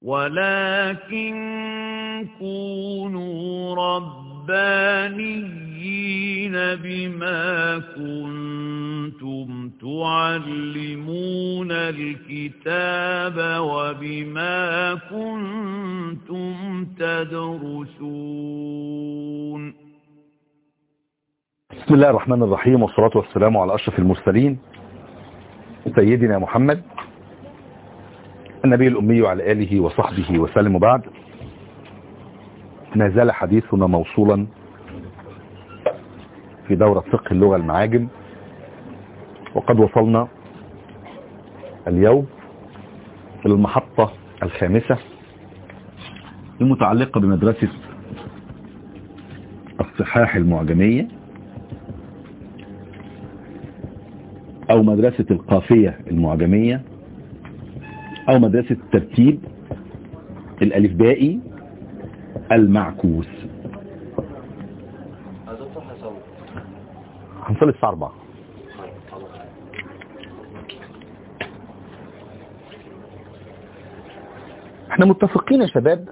ولكن كونوا ربانيين بما كنتم تعلمون الكتاب وبما كنتم تدرسون بسم الله الرحمن الرحيم والصلاة والسلام على أشرف المرسلين سيدنا محمد النبي الأمي وعلى آله وصحبه وسلم وبعد ما زال حديثنا موصولا في دورة فقه اللغة المعاجم وقد وصلنا اليوم إلى المحطة الخامسة المتعلقة بمدرسة الصحاح المعجمية أو مدرسة القافية المعجمية أو مدرسة الترتيب الألفبائي المعكوس هنصلي الساعة 4 احنا متفقين يا شباب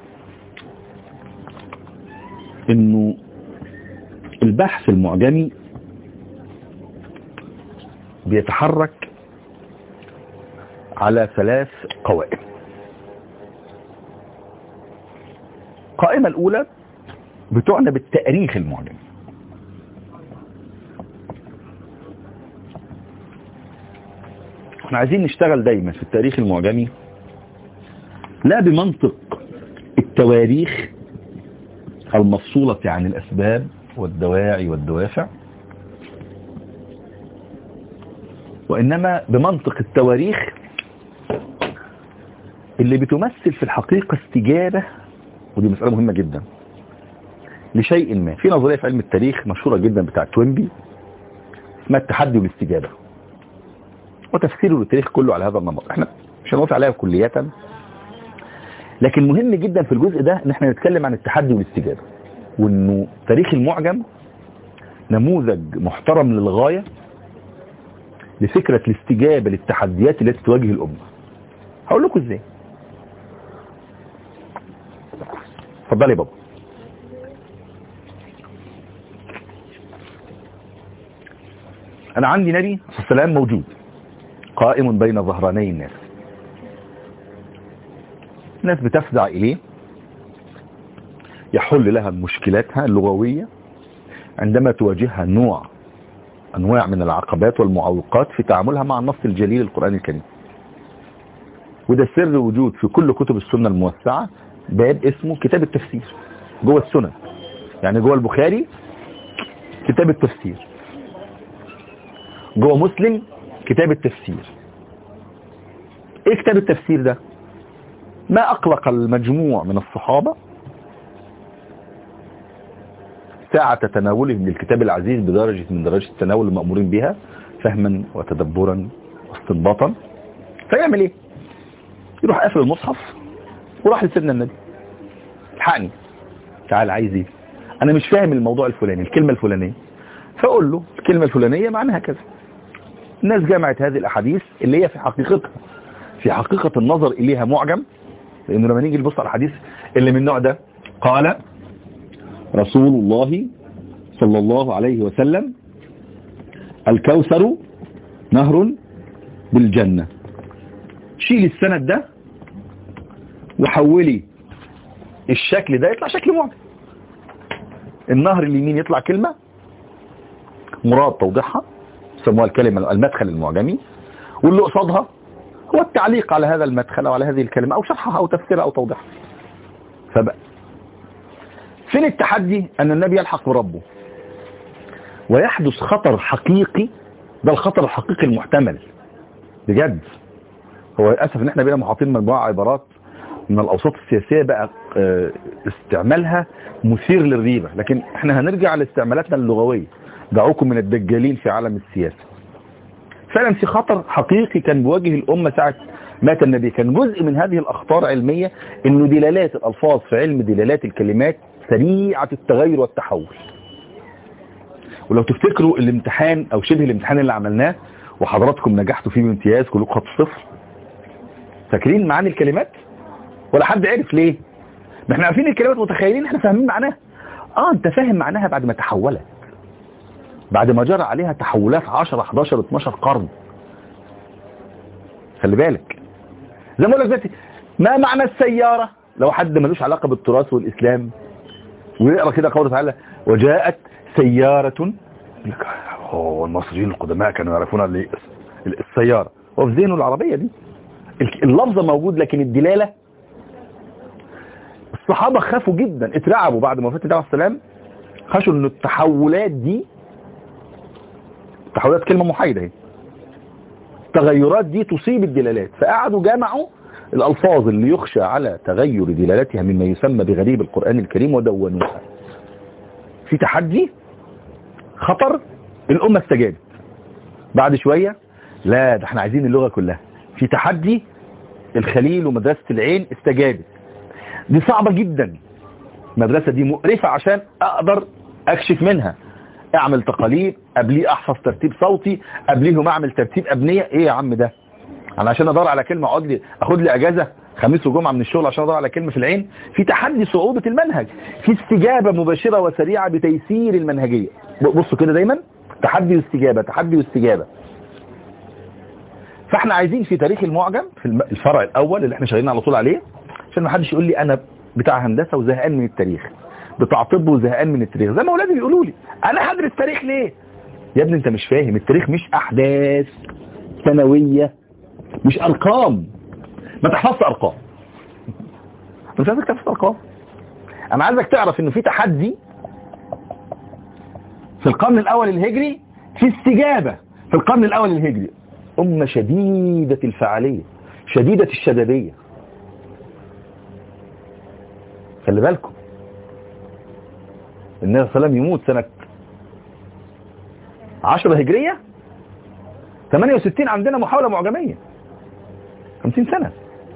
انه البحث المعجمي بيتحرك على ثلاث قوائم القائمة الأولى بتعنى بالتاريخ المعجمي احنا عايزين نشتغل دايما في التاريخ المعجمي لا بمنطق التواريخ المفصولة عن الأسباب والدواعي والدوافع وإنما بمنطق التواريخ اللي بتمثل في الحقيقة استجابة ودي مسألة مهمة جدا لشيء ما في نظرية في علم التاريخ مشهورة جدا بتاع توينبي اسمها التحدي والاستجابة وتفسيره للتاريخ كله على هذا النمط احنا مش هنوافق عليها كلية لكن مهم جدا في الجزء ده ان احنا نتكلم عن التحدي والاستجابة وانه تاريخ المعجم نموذج محترم للغاية لفكرة الاستجابة للتحديات التي تواجه الأمة هقول لكم ازاي اتفضل يا بابا انا عندي نبي صلى الله عليه وسلم موجود قائم بين ظهراني الناس الناس بتفزع اليه يحل لها مشكلاتها اللغوية عندما تواجهها نوع انواع من العقبات والمعوقات في تعاملها مع النص الجليل القرآن الكريم وده سر وجود في كل كتب السنة الموسعة باب اسمه كتاب التفسير جوه السنن يعني جوه البخاري كتاب التفسير جوه مسلم كتاب التفسير ايه كتاب التفسير ده ما اقلق المجموع من الصحابة ساعة تناولهم للكتاب العزيز بدرجة من درجة التناول المأمورين بها فهما وتدبرا واستنباطا فيعمل ايه يروح قافل المصحف وراح لسيدنا النبي الحقني تعال عايز ايه انا مش فاهم الموضوع الفلاني الكلمة الفلانية فاقول له الكلمة الفلانية معناها كذا الناس جمعت هذه الاحاديث اللي هي في حقيقتها في حقيقة النظر اليها معجم لانه لما نيجي نبص على الحديث اللي من النوع ده قال رسول الله صلى الله عليه وسلم الكوثر نهر بالجنة شيل السند ده وحولي الشكل ده يطلع شكل معجم النهر اليمين يطلع كلمة مراد توضيحها يسموها الكلمة المدخل المعجمي واللي قصادها هو التعليق على هذا المدخل او على هذه الكلمة او شرحها او تفسيرها او توضيحها فبقى فين التحدي ان النبي يلحق بربه ويحدث خطر حقيقي ده الخطر الحقيقي المحتمل بجد هو للاسف ان احنا بقينا محاطين مجموعه عبارات من الاوساط السياسيه بقى استعمالها مثير للريبه لكن احنا هنرجع لاستعمالاتنا اللغويه دعوكم من الدجالين في عالم السياسه فعلا في خطر حقيقي كان بيواجه الامه ساعه مات النبي كان جزء من هذه الاخطار علميه انه دلالات الالفاظ في علم دلالات الكلمات سريعه التغير والتحول ولو تفتكروا الامتحان او شبه الامتحان اللي عملناه وحضراتكم نجحتوا فيه بامتياز كلكم خط صفر فاكرين معاني الكلمات ولا حد عرف ليه ما احنا عارفين الكلمات متخيلين احنا فاهمين معناها اه انت فاهم معناها بعد ما تحولت بعد ما جرى عليها تحولات 10 11 12 قرن خلي بالك زي ما اقول لك دلوقتي ما معنى السيارة لو حد ملوش علاقة بالتراث والإسلام ويقرأ كده قوله تعالى وجاءت سيارة يقول لك هو المصريين القدماء كانوا يعرفون ال- ال- السيارة وفي ذهنه العربية دي ال- اللفظة موجود لكن الدلالة الصحابة خافوا جدا اترعبوا بعد ما وفاة النبي عليه السلام خشوا ان التحولات دي تحولات كلمة محايدة اهي التغيرات دي تصيب الدلالات فقعدوا جمعوا الألفاظ اللي يخشى على تغير دلالتها مما يسمى بغريب القرآن الكريم ودونوها في تحدي خطر الأمة استجابت بعد شوية لا ده احنا عايزين اللغة كلها في تحدي الخليل ومدرسة العين استجابت دي صعبة جدا المدرسة دي مقرفة عشان اقدر اكشف منها اعمل تقاليد قبليه احفظ ترتيب صوتي قبليهم اعمل ترتيب ابنية ايه يا عم ده انا عشان ادور على كلمة اقعد لي اخد لي اجازة خميس وجمعة من الشغل عشان ادور على كلمة في العين في تحدي صعوبة المنهج في استجابة مباشرة وسريعة بتيسير المنهجية بصوا كده دايما تحدي واستجابة تحدي واستجابة فاحنا عايزين في تاريخ المعجم في الم- الفرع الاول اللي احنا شغالين على طول عليه عشان ما حدش يقول لي انا بتاع هندسة وزهقان من التاريخ بتاع طب وزهقان من التاريخ زي ما اولادي بيقولوا لي انا هدرس تاريخ ليه يا ابني انت مش فاهم التاريخ مش احداث سنوية مش ارقام ما تحفظش ارقام مش عايزك تحفظ ارقام انا عايزك تعرف انه في تحدي في القرن الاول الهجري في استجابة في القرن الاول الهجري امة شديدة الفعالية شديدة الشبابية خلي بالكم النبي صلى الله عليه وسلم يموت سنة 10 هجرية 68 عندنا محاولة معجمية 50 سنة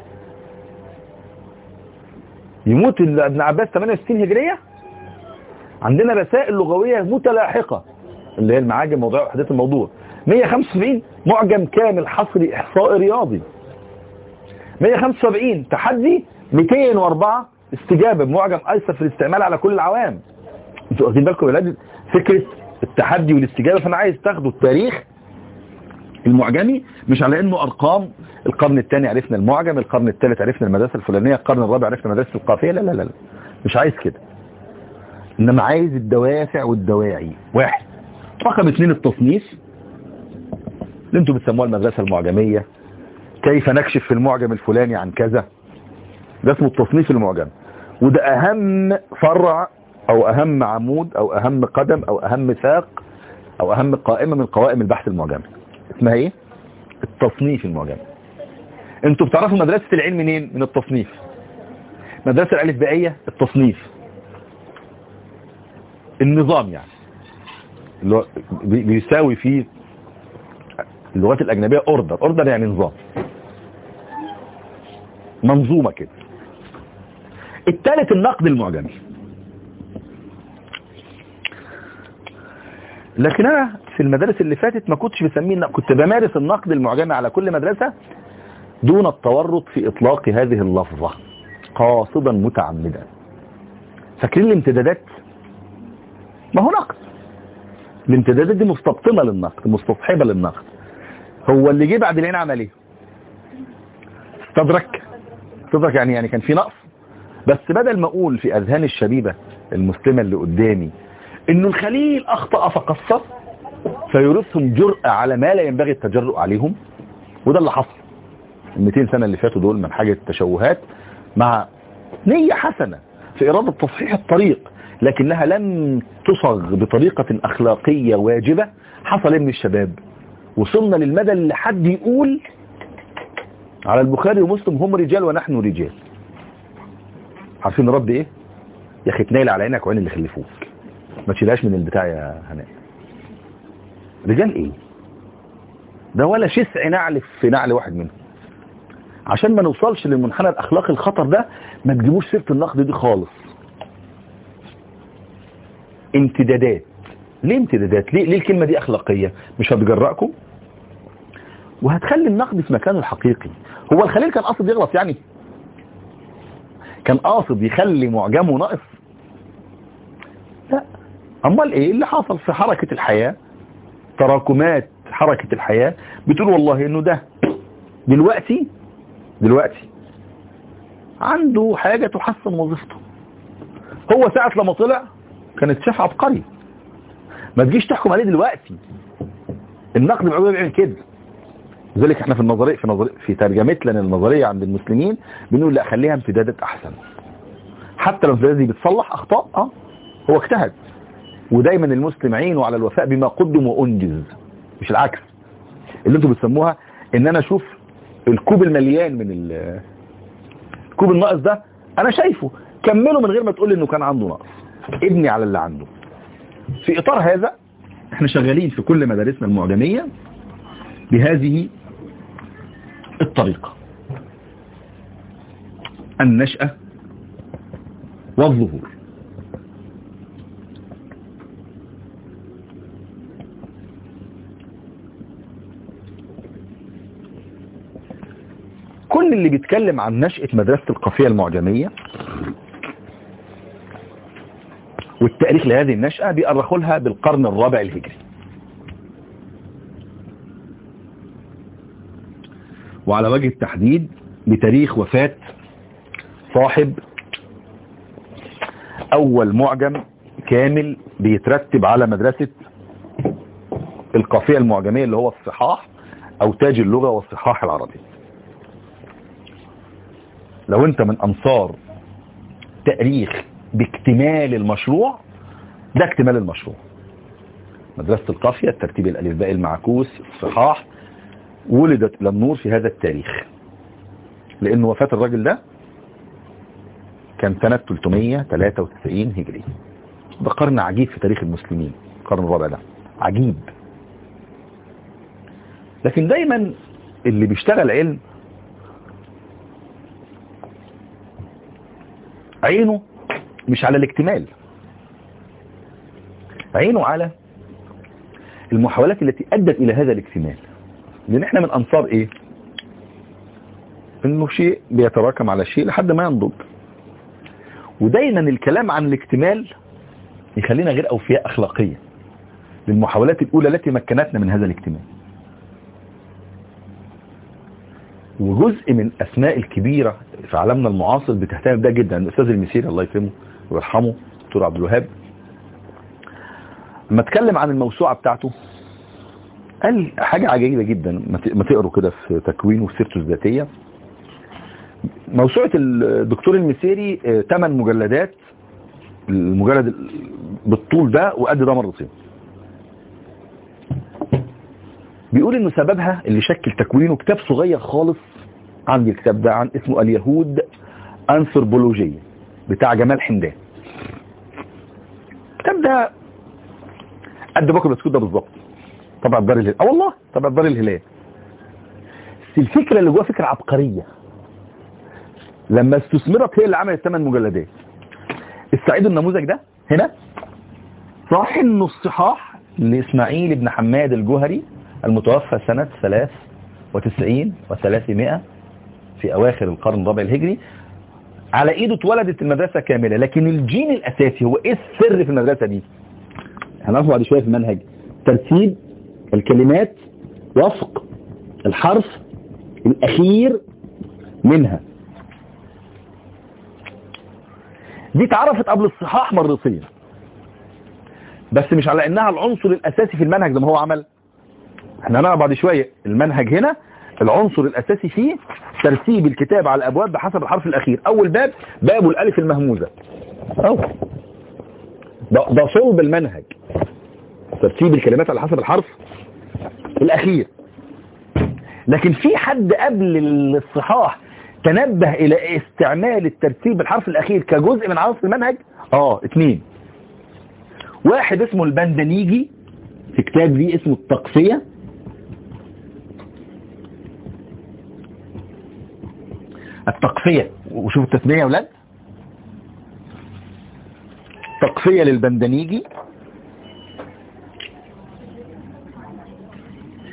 يموت ال- ابن عباس 68 هجرية عندنا رسائل لغوية متلاحقة اللي هي المعاجم موضوع وحدات الموضوع 175 معجم كامل حصري إحصائي رياضي 175 تحدي 204 استجابة بمعجم أيسر في الاستعمال على كل العوام انتوا واخدين بالكم يا ولاد فكرة التحدي والاستجابة فأنا عايز تاخدوا التاريخ المعجمي مش على انه ارقام القرن الثاني عرفنا المعجم القرن الثالث عرفنا المدرسة الفلانية القرن الرابع عرفنا مدرسة القافية لا لا لا لا. مش عايز كده انما عايز الدوافع والدواعي واحد رقم اثنين التصنيف اللي انتوا بتسموها المدرسة المعجمية كيف نكشف في المعجم الفلاني عن كذا ده اسمه التصنيف المعجم وده اهم فرع او اهم عمود او اهم قدم او اهم ساق او اهم قائمة من قوائم البحث المعجمي اسمها ايه التصنيف المعجمي انتوا بتعرفوا مدرسة العلم منين من التصنيف مدرسة الالفبائية التصنيف النظام يعني اللي هو بي- بيساوي فيه اللغات الأجنبية اوردر اوردر يعني نظام منظومة كده الثالث النقد المعجمي لكن انا في المدارس اللي فاتت ما كنتش بسميه النقد. كنت بمارس النقد المعجمي على كل مدرسة دون التورط في اطلاق هذه اللفظة قاصدا متعمدا فاكرين الامتدادات ما هو نقد الامتدادات دي مستبطنة للنقد مستصحبة للنقد هو اللي جه بعد العين عمل ايه استدرك استدرك يعني يعني كان في نقص بس بدل ما اقول في اذهان الشبيبة المسلمة اللي قدامي انه الخليل اخطأ فقصر فيورثهم جرأة على ما لا ينبغي التجرؤ عليهم وده اللي حصل ال 200 سنة اللي فاتوا دول من حاجة التشوهات مع نية حسنة في إرادة تصحيح الطريق لكنها لم تصغ بطريقة أخلاقية واجبة حصل إيه من الشباب وصلنا للمدى اللي حد يقول على البخاري ومسلم هم رجال ونحن رجال عارفين رد ايه يا اخي تنيل على عينك وعين اللي خلفوك ما تشيلهاش من البتاع يا هناء رجال ايه ده ولا شسع نعل في نعل واحد منهم عشان ما نوصلش للمنحنى الاخلاقي الخطر ده ما تجيبوش سيره النقد دي خالص امتدادات ليه امتدادات ليه, ليه الكلمة دي اخلاقية مش هتجرأكم وهتخلي النقد في مكانه الحقيقي هو الخليل كان قصد يغلط يعني كان قاصد يخلي معجمه ناقص لا امال ايه اللي حصل في حركة الحياة تراكمات حركة الحياة بتقول والله انه ده دلوقتي دلوقتي عنده حاجة تحسن وظيفته هو ساعة لما طلع كانت شيخ عبقري ما تجيش تحكم عليه دلوقتي النقد العلوي بيعمل كده لذلك احنا في النظريه في نظريه في ترجمتنا للنظريه عند المسلمين بنقول لا خليها امتدادات احسن حتى لو الامتدادات دي بتصلح اخطاء اه هو اجتهد ودايما المسلم عينه على الوفاء بما قدم وانجز مش العكس اللي انتوا بتسموها ان انا اشوف الكوب المليان من ال- الكوب الناقص ده انا شايفه كمله من غير ما تقول انه كان عنده نقص ابني على اللي عنده في اطار هذا احنا شغالين في كل مدارسنا المعجمية بهذه الطريقة النشأة والظهور كل اللي بيتكلم عن نشأة مدرسة القافية المعجمية والتاريخ لهذه النشأة بيأرخوا لها بالقرن الرابع الهجري وعلى وجه التحديد بتاريخ وفاة صاحب أول معجم كامل بيترتب على مدرسة القافية المعجمية اللي هو الصحاح أو تاج اللغة والصحاح العربي لو انت من أنصار تاريخ باكتمال المشروع ده اكتمال المشروع مدرسة القافية الترتيب الألفبائي المعكوس الصحاح ولدت إلى النور في هذا التاريخ لأن وفاة الراجل ده كان سنة 393 هجري ده قرن عجيب في تاريخ المسلمين القرن الرابع ده عجيب لكن دايما اللي بيشتغل علم عينه مش على الاكتمال عينه على المحاولات التي أدت إلى هذا الاكتمال لأن احنا من أنصار إيه إنه شيء بيتراكم على شيء لحد ما ينضج ودايما الكلام عن الاكتمال يخلينا غير أوفياء أخلاقيا للمحاولات الأولى التي مكنتنا من هذا الاكتمال وجزء من أسماء الكبيرة في عالمنا المعاصر بتهتم بده جدا الأستاذ المسيري الله يكرمه ويرحمه دكتور عبد الوهاب لما اتكلم عن الموسوعة بتاعته قال حاجة عجيبة جدا ما تقروا كده في تكوينه وسيرته الذاتية موسوعة الدكتور المسيري 8 مجلدات المجلد بالطول ده وقد ده مرتين بيقول انه سببها اللي شكل تكوينه كتاب صغير خالص عندي الكتاب ده عن اسمه اليهود انثروبولوجية بتاع جمال حمدان الكتاب ده قد بكر البسكوت ده بالظبط طبعا دار الهلال اه والله طبعا دار الهلال بس الفكرة اللي جوه فكرة عبقرية لما استثمرت هي اللي عملت ثمان مجلدات استعيدوا النموذج ده هنا صاحن الصحاح لإسماعيل بن حماد الجوهري المتوفى سنة 93 و300 في أواخر القرن الرابع الهجري على إيده اتولدت المدرسة كاملة لكن الجين الأساسي هو إيه السر في المدرسة دي هنعرفه بعد شوية في المنهج ترتيب الكلمات وفق الحرف الأخير منها دي اتعرفت قبل الصحاح مرتين بس مش على انها العنصر الاساسي في المنهج زي ما هو عمل احنا هنعرف بعد شوية المنهج هنا العنصر الاساسي فيه ترتيب الكتاب على الابواب بحسب الحرف الاخير اول باب باب الالف المهموزة اهو ده, ده صلب المنهج ترتيب الكلمات على حسب الحرف الاخير لكن في حد قبل الصحاح تنبه الى استعمال الترتيب بالحرف الاخير كجزء من عناصر المنهج اه اتنين واحد اسمه البندنيجي في كتاب ليه اسمه التقفية التقفية وشوف التسمية يا اولاد تقفية للبندنيجي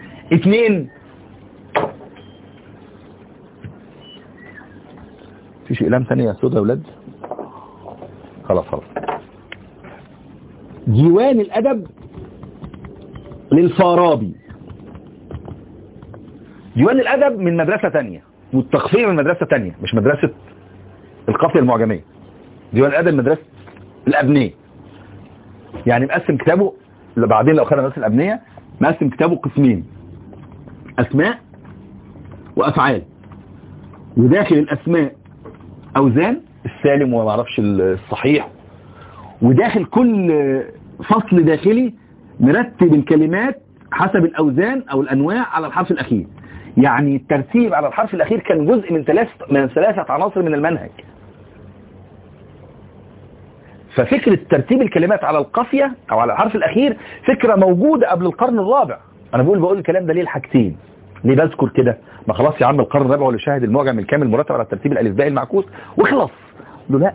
اتنين مفيش اقلام ثانيه يا سودا يا ولاد خلاص خلاص ديوان الادب للفارابي ديوان الادب من مدرسه ثانيه والتقفيه من مدرسه ثانيه مش مدرسه القافيه المعجميه ديوان الادب مدرسه الابنيه يعني مقسم كتابه بعدين لو خدنا مدرسه الابنيه مقسم كتابه قسمين اسماء وافعال وداخل الاسماء اوزان السالم وما اعرفش الصحيح وداخل كل فصل داخلي مرتب الكلمات حسب الاوزان او الانواع على الحرف الاخير يعني الترتيب على الحرف الاخير كان جزء من ثلاث من ثلاثه عناصر من المنهج ففكرة ترتيب الكلمات على القافية او على الحرف الاخير فكرة موجودة قبل القرن الرابع انا بقول بقول الكلام ده ليه الحاجتين ليه بذكر كده ما خلاص يا عم القرن الرابع واللي شاهد المعجم الكامل مرتب على الترتيب الالفبائي المعكوس وخلص له لا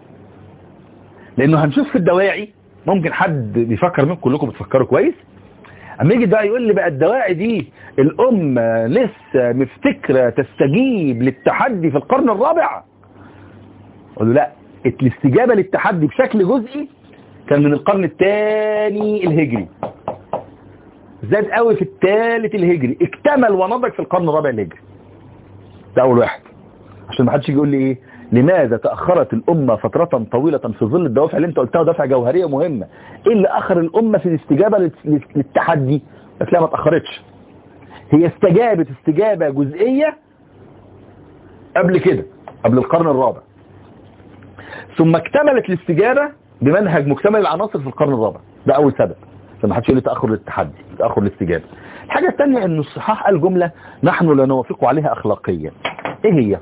لانه هنشوف في الدواعي ممكن حد بيفكر منكم كلكم بتفكروا كويس اما يجي بقى يقول لي بقى الدواعي دي الامه لسه مفتكره تستجيب للتحدي في القرن الرابع اقول له لا الاستجابه للتحدي بشكل جزئي كان من القرن الثاني الهجري زاد قوي في الثالث الهجري اكتمل ونضج في القرن الرابع الهجري ده اول واحد عشان ما حدش يجي يقول لي ايه لماذا تأخرت الأمة فترة طويلة في ظل الدوافع اللي انت قلتها دافع جوهرية مهمة ايه اللي أخر الأمة في الاستجابة للتحدي بس لا ما تأخرتش هي استجابت استجابة جزئية قبل كده قبل القرن الرابع ثم اكتملت الاستجابة بمنهج مكتمل العناصر في القرن الرابع ده أول سبب فما حدش يقول لي تأخر للتحدي تأخر الاستجابة الحاجة الثانية ان الصحاح قال جملة نحن لا نوافق عليها أخلاقيا ايه هي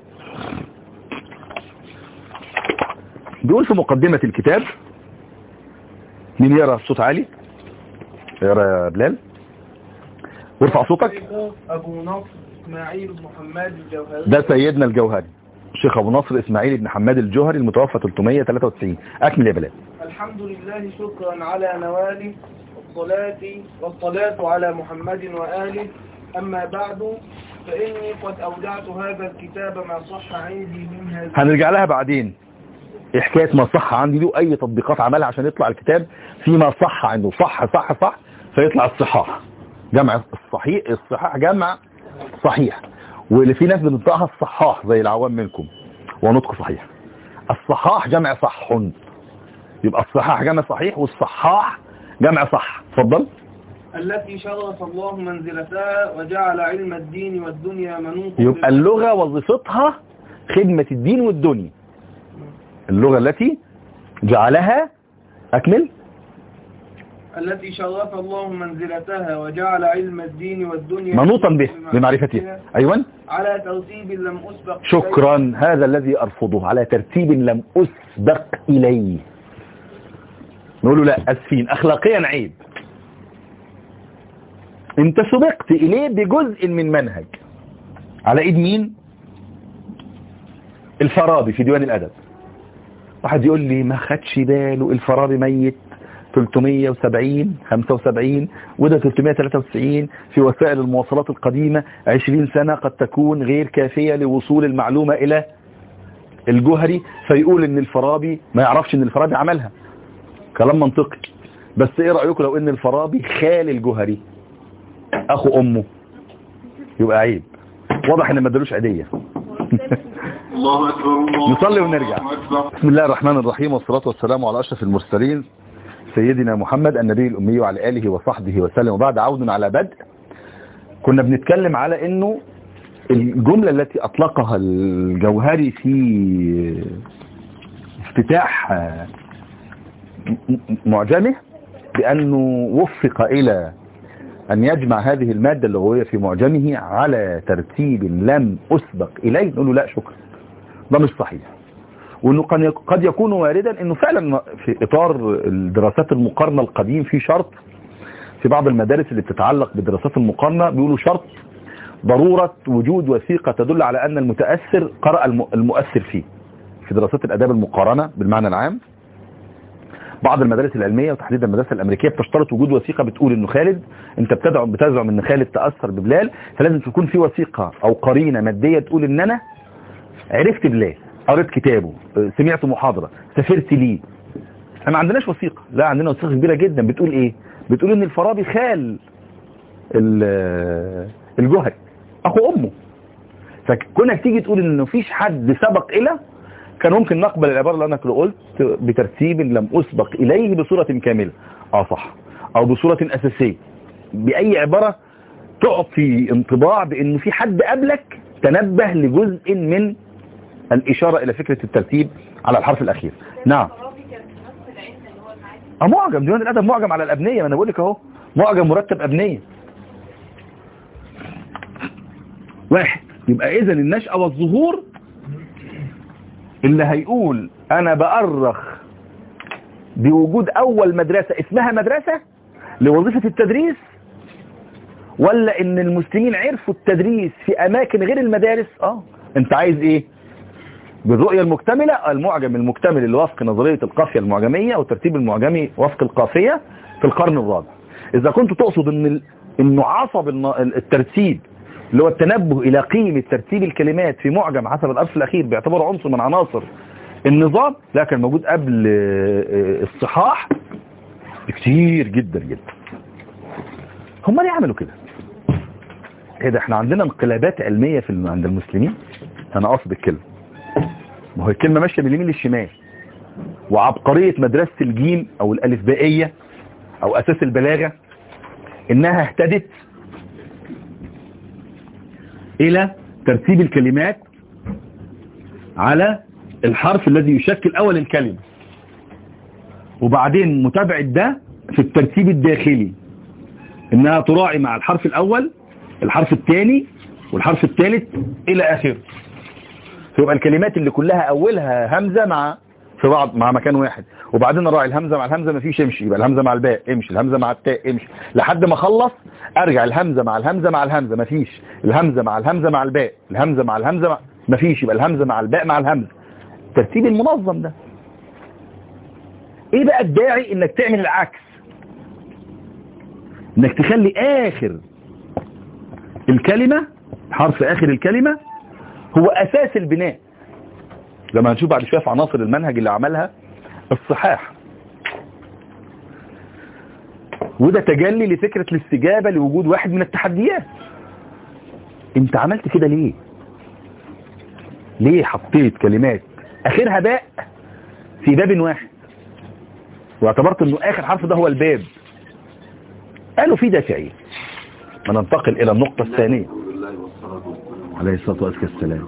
بيقول في مقدمة الكتاب مين يرى الصوت عالي يرى يا بلال وارفع صوتك أبو نصر إسماعيل بن محمد الجوهري ده سيدنا الجوهري الشيخ ابو نصر اسماعيل بن حماد الجوهري المتوفى 393 اكمل يا بلال الحمد لله شكرا على نواله والصلاة والصلاة على محمد وآله أما بعد فإني قد أودعت هذا الكتاب ما صح عندي من هذه هنرجع لها بعدين إيه حكايه ما صح عندي له اي تطبيقات عملها عشان يطلع الكتاب فيما صح عنده صح صح صح فيطلع الصحاح جمع الصحيح الصحاح جمع صحيح واللي في ناس بتنطقها الصحاح زي العوام منكم ونطق صحيح الصحاح جمع صح يبقى الصحاح جمع صحيح والصحاح جمع صح اتفضل التي شرف الله منزلتها وجعل علم الدين والدنيا منوطا يبقى اللغة وظيفتها خدمة الدين والدنيا اللغة التي جعلها أكمل التي شرف الله منزلتها وجعل علم الدين والدنيا منوطا به بمعرفتها أيوة على ترتيب لم أسبق شكرا هذا الذي أرفضه على ترتيب لم أسبق إليه نقول له لا أسفين أخلاقيا عيب انت سبقت إليه بجزء من منهج على إيد مين الفارابي في ديوان الأدب واحد يقول لي ما خدش باله الفارابي ميت 370 75 وده 393 في وسائل المواصلات القديمة 20 سنة قد تكون غير كافية لوصول المعلومة إلى الجهري فيقول ان الفارابي ما يعرفش ان الفارابي عملها كلام منطقي بس ايه رأيكم لو ان الفارابي خال الجهري اخو امه يبقى عيب واضح ان ما ادالوش عيديه الله أكبر الله نصلي ونرجع أكبر بسم الله الرحمن الرحيم والصلاة والسلام على أشرف المرسلين سيدنا محمد النبي الأمي وعلى آله وصحبه وسلم وبعد عود على بدء كنا بنتكلم على أنه الجملة التي أطلقها الجوهري في افتتاح م- م- معجمه بأنه وفق إلى أن يجمع هذه المادة اللغوية في معجمه على ترتيب لم أسبق إليه نقول له لا شكرا ده مش صحيح وانه قد يك- قد يكون واردا انه فعلا في اطار الدراسات المقارنه القديم في شرط في بعض المدارس اللي بتتعلق بالدراسات المقارنه بيقولوا شرط ضروره وجود وثيقه تدل على ان المتاثر قرأ الم- المؤثر فيه في دراسات الاداب المقارنه بالمعنى العام بعض المدارس العلميه وتحديدا المدارس الامريكيه بتشترط وجود وثيقه بتقول انه خالد انت بتدعم بتزعم ان خالد تاثر ببلال فلازم تكون في وثيقه او قرينه ماديه تقول ان انا عرفت بلال قريت كتابه آه، سمعت محاضرة سافرت ليه احنا ما عندناش وثيقة لا عندنا وثيقة كبيرة جدا بتقول ايه بتقول ان الفارابي خال ال- الجهري اخو امه فكونك تيجي تقول ان مفيش حد سبق الى كان ممكن نقبل العبارة اللي انا قلت بترتيب لم اسبق اليه بصورة كاملة اه صح او بصورة اساسية باي عبارة تعطي انطباع بانه في حد قبلك تنبه لجزء من الاشارة الى فكرة الترتيب على الحرف الاخير نعم الفارابي كان في نفس العلم اللي هو المعادن اه معجم ديوان الادب معجم على الابنيه ما انا بقول لك اهو معجم مرتب ابنيه واحد يبقى اذا النشأة والظهور اللي هيقول انا بأرخ بوجود اول مدرسة اسمها مدرسة لوظيفة التدريس ولا ان المسلمين عرفوا التدريس في اماكن غير المدارس اه انت عايز ايه بالرؤية المكتملة المعجم المكتمل اللي وفق نظرية القافية المعجمية والترتيب المعجمي وفق القافية في القرن الرابع إذا كنت تقصد ان ال- انه عصب الن- الترتيب اللي هو التنبه الى قيمة ترتيب الكلمات في معجم حسب الأرث الأخير باعتباره عنصر من عناصر النظام لا كان موجود قبل آه، آه، الصحاح كتير جدا جدا هم ليه عملوا كده ايه ده احنا عندنا انقلابات علمية في الم- عند المسلمين انا قصد الكلمة ما هو الكلمة ماشية من اليمين للشمال وعبقرية مدرسة الجيم او الالفبائية او اساس البلاغة انها اهتدت الى ترتيب الكلمات على الحرف الذي يشكل اول الكلمة وبعدين متابعة ده في الترتيب الداخلي انها تراعي مع الحرف الاول الحرف الثاني والحرف الثالث الى اخره فيبقى الكلمات اللي كلها اولها همزة مع في بعض مع مكان واحد وبعدين اراعي الهمزة مع الهمزة مفيش امشي يبقى الهمزة مع الباء امشي الهمزة مع التاء امشي لحد ما اخلص ارجع الهمزة مع الهمزة مع الهمزة مفيش الهمزة مع الهمزة مع الباء الهمزة مع الهمزة مع مفيش يبقى الهمزة مع الباء مع الهمزة الترتيب المنظم ده ايه بقى الداعي انك تعمل العكس انك تخلي اخر الكلمة حرف اخر الكلمة هو اساس البناء لما هنشوف بعد شوية في عناصر المنهج اللي عملها الصحاح وده تجلي لفكرة الاستجابة لوجود واحد من التحديات انت عملت كده ليه ليه حطيت كلمات اخرها باء في باب واحد واعتبرت انه اخر حرف ده هو الباب قالوا في دافعين ما ننتقل الى النقطة الثانية عليه الصلاة والسلام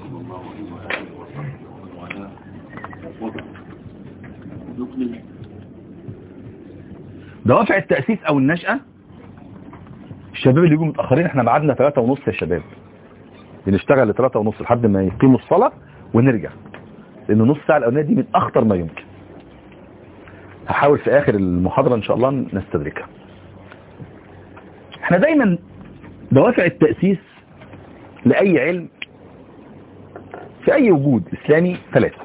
دوافع التأسيس او النشأة الشباب اللي يجوا متأخرين احنا بعدنا ثلاثة ونص يا شباب بنشتغل لثلاثة ونص لحد ما يقيموا الصلاة ونرجع لان نص ساعة الاولانية دي من اخطر ما يمكن هحاول في اخر المحاضرة ان شاء الله نستدركها احنا دايما دوافع التأسيس لأي علم في أي وجود إسلامي ثلاثة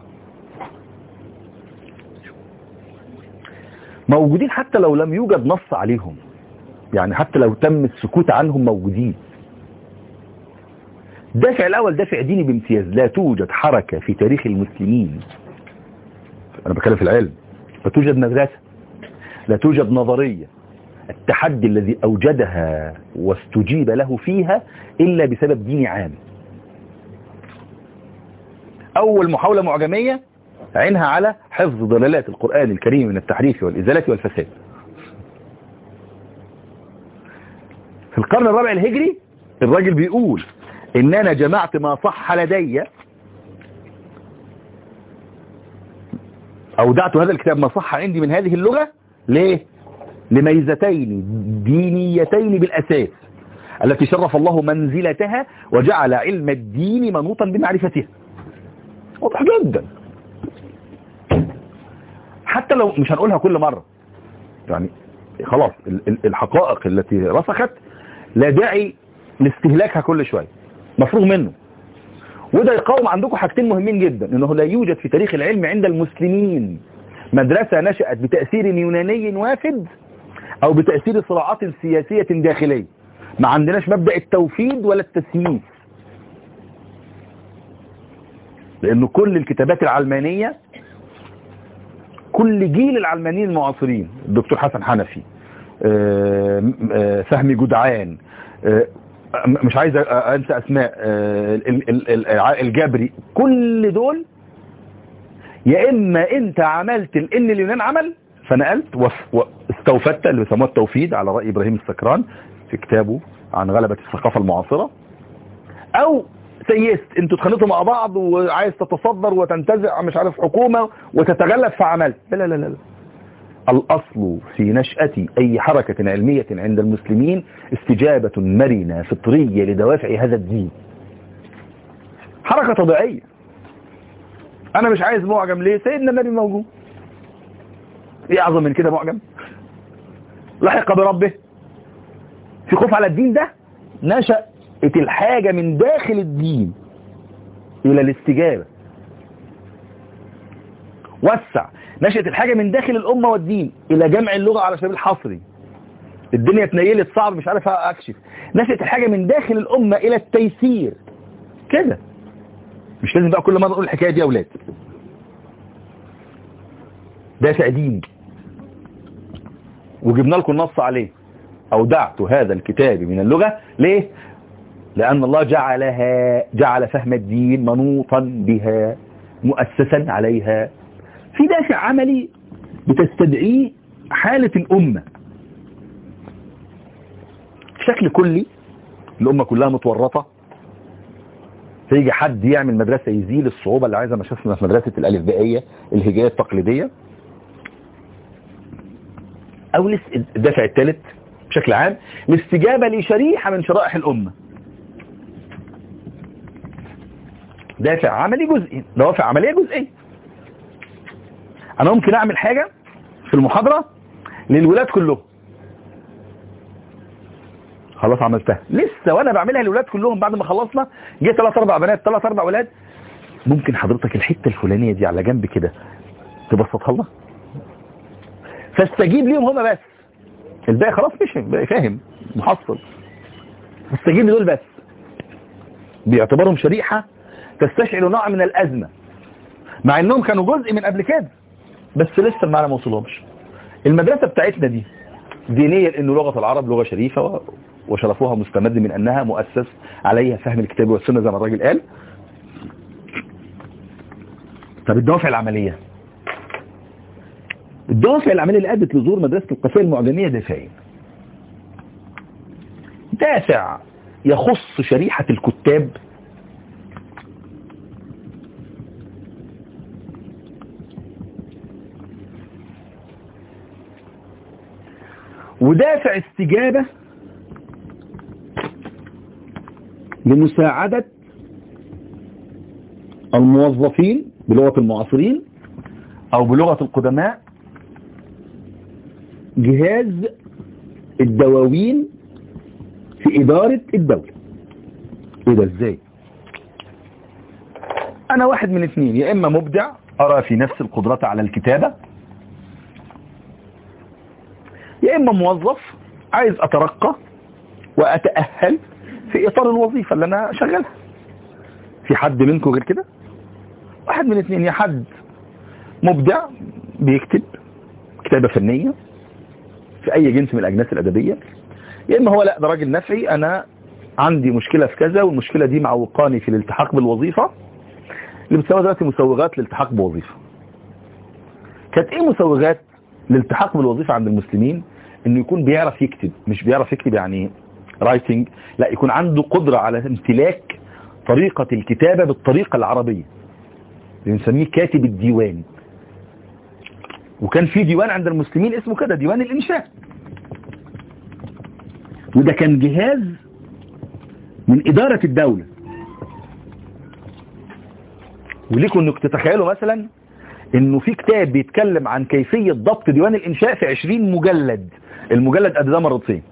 موجودين حتى لو لم يوجد نص عليهم يعني حتى لو تم السكوت عنهم موجودين الدافع الأول دافع ديني بامتياز لا توجد حركة في تاريخ المسلمين أنا بتكلم في العلم لا توجد مدرسة لا توجد نظرية التحدي الذي أوجدها واستجيب له فيها إلا بسبب ديني عام أول محاولة معجمية عينها على حفظ ضلالات القرآن الكريم من التحريف والإزالة والفساد في القرن الرابع الهجري الراجل بيقول إن أنا جمعت ما صح لدي أودعت هذا الكتاب ما صح عندي من هذه اللغة ليه؟ لميزتين دينيتين بالأساس التي شرف الله منزلتها وجعل علم الدين منوطا بمعرفتها واضح جدا حتى لو مش هنقولها كل مرة يعني خلاص ال- ال- الحقائق التي رسخت لا داعي لاستهلاكها كل شوية مفروغ منه وده يقاوم عندكم حاجتين مهمين جدا انه لا يوجد في تاريخ العلم عند المسلمين مدرسة نشأت بتأثير يوناني وافد او بتأثير صراعات سياسية داخلية ما عندناش مبدأ التوفيد ولا التسييس لأنه كل الكتابات العلمانية كل جيل العلمانيين المعاصرين الدكتور حسن حنفي آه، آه، فهمي جدعان آه، م- مش عايز أ- انسى اسماء آه، ال- ال- ال- الع- الجبري كل دول يا اما انت عملت ال- ان اليونان عمل فنقلت وف- واستوفدت اللي بيسموه التوفيد على رأي ابراهيم السكران في كتابه عن غلبة الثقافة المعاصرة او سيست انتوا اتخانقتوا مع بعض وعايز تتصدر وتنتزع مش عارف حكومة وتتغلب فعملت لا لا لا لا الأصل في نشأة أي حركة علمية عند المسلمين استجابة مرنة فطرية لدوافع هذا الدين حركة طبيعية أنا مش عايز معجم ليه سيدنا النبي موجود إيه أعظم من كده معجم لحق بربه في خوف على الدين ده نشأت الحاجة من داخل الدين إلى الاستجابة وسع نشأت الحاجة من داخل الأمة والدين إلى جمع اللغة على سبيل الحصري الدنيا اتنيلت صعب مش عارف أكشف نشأت الحاجة من داخل الأمة إلى التيسير كده مش لازم بقى كل مرة نقول الحكاية دي يا أولاد دافع ديني وجبنا لكم نص عليه أودعت هذا الكتاب من اللغة ليه؟ لأن الله جعلها جعل فهم الدين منوطا بها مؤسسا عليها في دافع عملي بتستدعيه حالة الأمة بشكل كلي الأمة كلها متورطة فيجي حد يعمل مدرسة يزيل الصعوبة اللي عايزة ما شفنا في مدرسة الألفبائية الهجائية التقليدية أو الاس- الدافع الثالث بشكل عام الاستجابة لشريحة من شرائح الأمة دافع عملي جزئي دوافع عملية جزئية انا ممكن اعمل حاجة في المحاضرة للولاد كلهم خلاص عملتها لسه وانا بعملها للولاد كلهم بعد ما خلصنا جه ثلاث اربع بنات ثلاث اربع ولاد ممكن حضرتك الحتة الفلانية دي على جنب كده تبسطها لنا فاستجيب ليهم هما بس الباقي خلاص مش الباقي فاهم محصل استجيب لدول بس بيعتبرهم شريحة تستشعر نوع من الأزمة مع انهم كانوا جزء من قبل كده بس لسه المعنى ما وصلهمش المدرسة بتاعتنا دي دينيا لأن لغة العرب لغة شريفة و- وشرفوها مستمد من أنها مؤسس عليها فهم الكتاب والسنة زي ما الراجل قال طب الدوافع العملية الدوافع العملية اللي أدت لظهور مدرسة القافية المعجمية دافعين دافع يخص شريحة الكتاب ودافع استجابة لمساعدة الموظفين بلغة المعاصرين أو بلغة القدماء جهاز الدواوين في إدارة الدولة إيه ده إزاي أنا واحد من اثنين يا إما مبدع أرى في نفس القدرة على الكتابة يا إما موظف عايز أترقى وأتأهل في إطار الوظيفة اللي أنا شغالها في حد منكم غير كده واحد من اثنين يا حد مبدع بيكتب كتابة فنية في أي جنس من الأجناس الأدبية يا إما هو لا ده راجل نفعي أنا عندي مشكلة في كذا والمشكلة دي معوقاني في الالتحاق بالوظيفة اللي بتساوي دلوقتي مسوغات للالتحاق بوظيفة كانت ايه مسوغات الالتحاق بالوظيفة عند المسلمين انه يكون بيعرف يكتب مش بيعرف يكتب يعني رايتنج لا يكون عنده قدرة على امتلاك طريقة الكتابة بالطريقة العربية اللي بنسميه كاتب الديوان وكان في ديوان عند المسلمين اسمه كده ديوان الإنشاء وده كان جهاز من إدارة الدولة وليكم انك تتخيلوا مثلا انه في كتاب بيتكلم عن كيفية ضبط ديوان الانشاء في 20 مجلد المجلد قد ده مرتين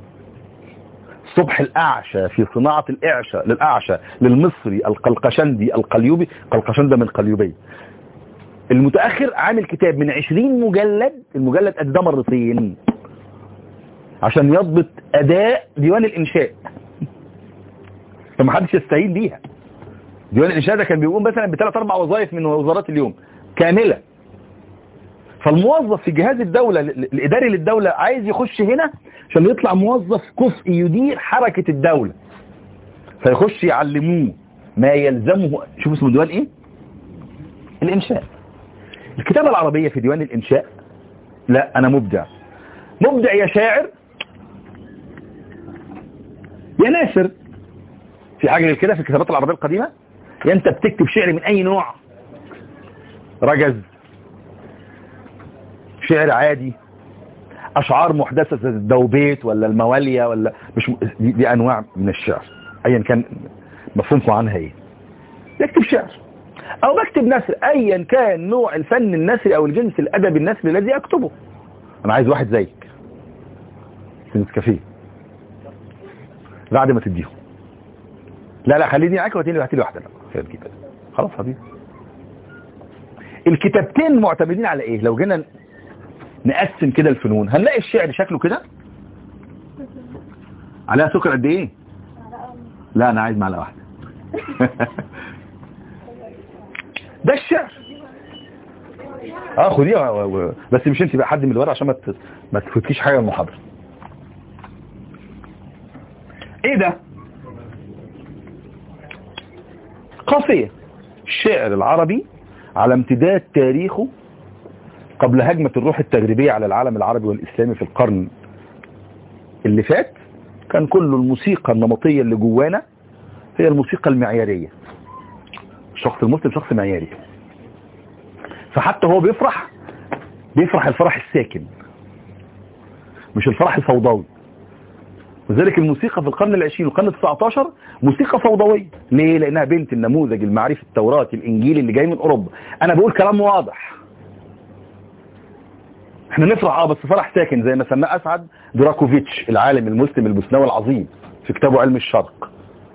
صبح الأعشى في صناعة الإعشى للأعشى للمصري القلقشندي القليوبي قلقشندة من القليوبي المتأخر عامل كتاب من 20 مجلد المجلد قد ده مرتين عشان يضبط أداء ديوان الإنشاء فما حدش يستهين بيها ديوان الانشاء ده كان بيقوم مثلا بثلاث اربع وظائف من وزارات اليوم كامله فالموظف في جهاز الدولة ال- الإداري للدولة عايز يخش هنا عشان يطلع موظف كفء يدير حركة الدولة فيخش يعلموه ما يلزمه شوف اسمه ديوان ايه الإنشاء الكتابة العربية في ديوان الإنشاء لا أنا مبدع مبدع يا شاعر يا ناثر في حاجة غير كده في الكتابات العربية القديمة يا أنت بتكتب شعر من أي نوع رجز شعر عادي أشعار محدثة زي الدوبيت ولا الموالية ولا مش م... دي, دي أنواع من الشعر أيا كان مفهومكم عنها إيه يكتب شعر أو بكتب نثر أيا كان نوع الفن النثري أو الجنس الأدبي النثري الذي أكتبه أنا عايز واحد زيك في نسكافيه بعد ما تديهم لا لا خليني معاك وهاتي لي وهاتي لي واحده لا خير كده خلاص حبيبي الكتابتين معتمدين على ايه لو جينا نقسم كده الفنون هنلاقي الشعر شكله كده عليها سكر قد ايه لا انا عايز معلقه واحده ده الشعر اه خديها و- و- بس مش انت بقى حد من الورق عشان ما ت- ما تفوتكيش حاجه من المحاضره ايه ده قافية الشعر العربي على امتداد تاريخه قبل هجمة الروح التغريبية على العالم العربي والإسلامي في القرن اللي فات كان كل الموسيقى النمطية اللي جوانا هي الموسيقى المعيارية الشخص المسلم شخص معياري فحتى هو بيفرح بيفرح الفرح الساكن مش الفرح الفوضوي وذلك الموسيقى في القرن العشرين والقرن التسعتاشر موسيقى فوضوية ليه؟ لأنها بنت النموذج المعرفي التوراتي الإنجيلي اللي جاي من أوروبا أنا بقول كلام واضح احنا نفرح اه بس فرح ساكن زي ما سماه أسعد دراكوفيتش العالم المسلم البوسناوي العظيم في كتابه علم الشرق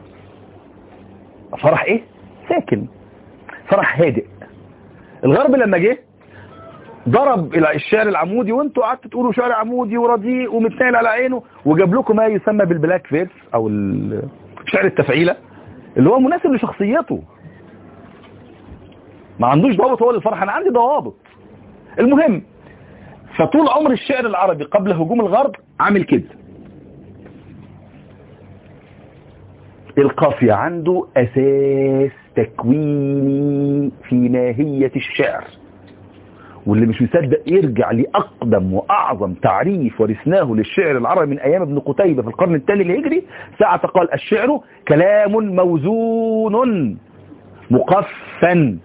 فرح ايه؟ ساكن فرح هادئ الغرب لما جه ضرب الى الشعر العمودي وانتوا قعدتوا تقولوا شعر عمودي ورديء ومتنايل على عينه وجاب لكم ما يسمى بالبلاك فيرس او ال- شعر التفعيله اللي هو مناسب لشخصيته ما عندوش ضوابط هو للفرح انا عندي ضوابط المهم فطول عمر الشعر العربي قبل هجوم الغرب عامل كده القافية عنده أساس تكويني في ماهية الشعر واللي مش مصدق يرجع لأقدم وأعظم تعريف ورثناه للشعر العربي من أيام ابن قتيبة في القرن الثاني الهجري ساعة قال الشعر كلام موزون مقفا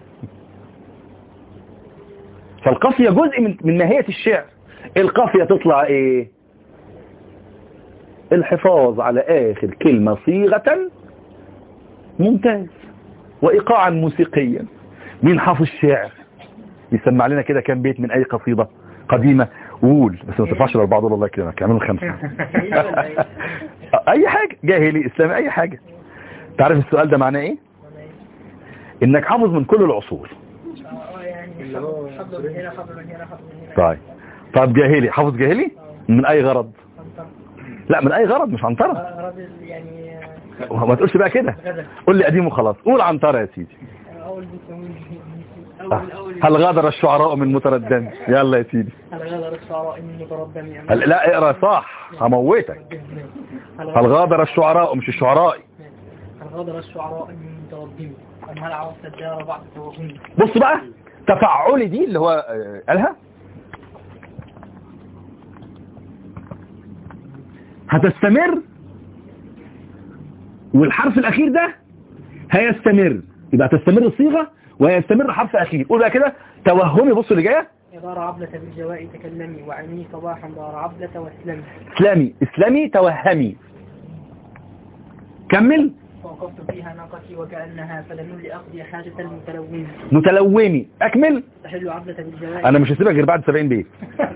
فالقافية جزء من من ماهية الشعر القافية تطلع ايه الحفاظ على آخر كلمة صيغة ممتاز وإيقاعا موسيقيا مين حافظ الشعر يسمع لنا كده كام بيت من أي قصيدة قديمة وقول بس ما ترفعش الأربعة دول الله يكرمك اعملوا خمسة أي حاجة جاهلي إسلامي أي حاجة تعرف السؤال ده معناه إيه إنك حافظ من كل العصور اه يعني حفظ من هنا حفظ من هنا حفظ من هنا طيب طب جاهلي حافظ جاهلي من أي غرض لا من أي غرض مش عنترة راجل يعني ما تقولش بقى كده غدا قول لي قديم وخلاص قول عنترة يا سيدي اول بيسموني آه. اول اول هل غادر الشعراء من متردد يلا يا سيدي هل غادر الشعراء من متردم يعني هل لا اقرا صح هموتك هل هل غادر الشعراء مش الشعراء هل غادر الشعراء من متردم أم هل عرفت الدار بعد توهم بص بقى تفعلي دي اللي هو آه، قالها هتستمر والحرف الاخير ده هيستمر يبقى تستمر الصيغه وهيستمر حرف اخير قول بقى كده توهمي بص اللي جايه يا دار عبلة بالجواء تكلمي وعني صباحا دار عبلة واسلمي اسلامي اسلامي توهمي كمل فوقفت فيها ناقتي وكأنها فلم لأقضي حاجة المتلوم متلومي اكمل تحل عبلة بالجواء انا مش هسيبك غير بعد 70 بيت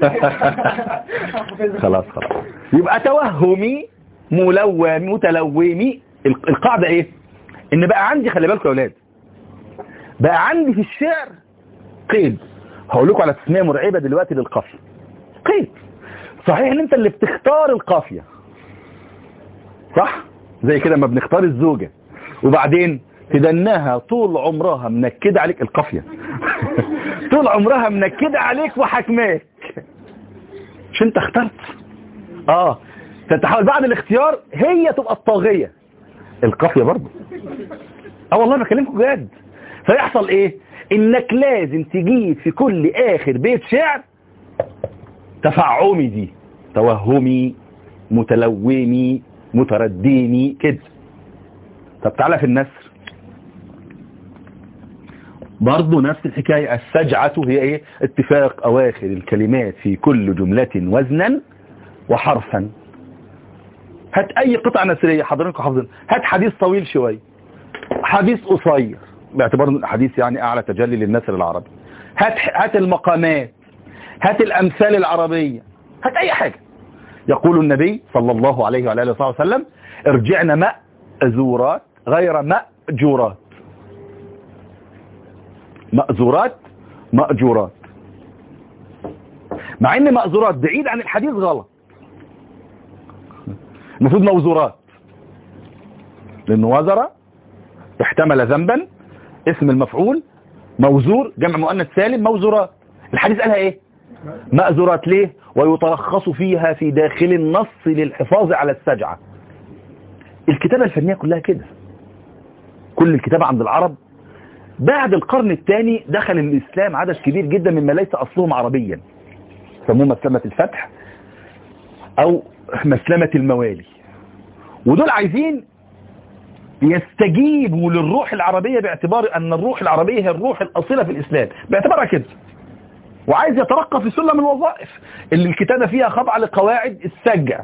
خلاص خلاص يبقى توهمي ملومي متلومي الق- القاعدة ايه ان بقى عندي خلي بالكم يا اولاد بقى عندي في الشعر قيد هقول لكم على تسمية مرعبة دلوقتي للقافية قيد صحيح ان انت اللي بتختار القافية صح زي كده ما بنختار الزوجة وبعدين تدناها طول عمرها منكدة عليك القافية طول عمرها منكدة عليك وحكماك مش انت اخترت اه تتحول بعد الاختيار هي تبقى الطاغية القافية برضه اه والله بكلمكم جد فيحصل ايه انك لازم تجيب في كل اخر بيت شعر تفعمي دي توهمي متلومي مترديني كده طب تعالى في النسر برضه نفس الحكاية السجعة هي ايه اتفاق اواخر الكلمات في كل جملة وزنا وحرفا هات اي قطعة نسرية حضرتك حافظين هات حديث طويل شوية حديث قصير باعتبار ان الحديث يعني اعلى تجلي للنسر العربي هات هات المقامات هات الامثال العربية هات اي حاجة يقول النبي صلى الله عليه وعلى اله وصحبه وسلم ارجعنا مأزورات غير مأجورات مأزورات مأجورات مع ان مأزورات بعيد عن الحديث غلط المفروض موزورات لانه وزر احتمل ذنبا اسم المفعول موزور جمع مؤنث سالم موزورات الحديث قالها ايه مأزورات ليه ويترخص فيها في داخل النص للحفاظ على السجعة الكتابة الفنية كلها كده كل الكتابة عند العرب بعد القرن الثاني دخل الإسلام عدد كبير جدا مما ليس أصلهم عربيا سموه مسلمة الفتح أو مسلمة الموالي ودول عايزين يستجيبوا للروح العربية باعتبار أن الروح العربية هي الروح الأصيلة في الإسلام باعتبارها كده وعايز يترقى في سلم الوظائف اللي الكتابة فيها خاضعة لقواعد السجع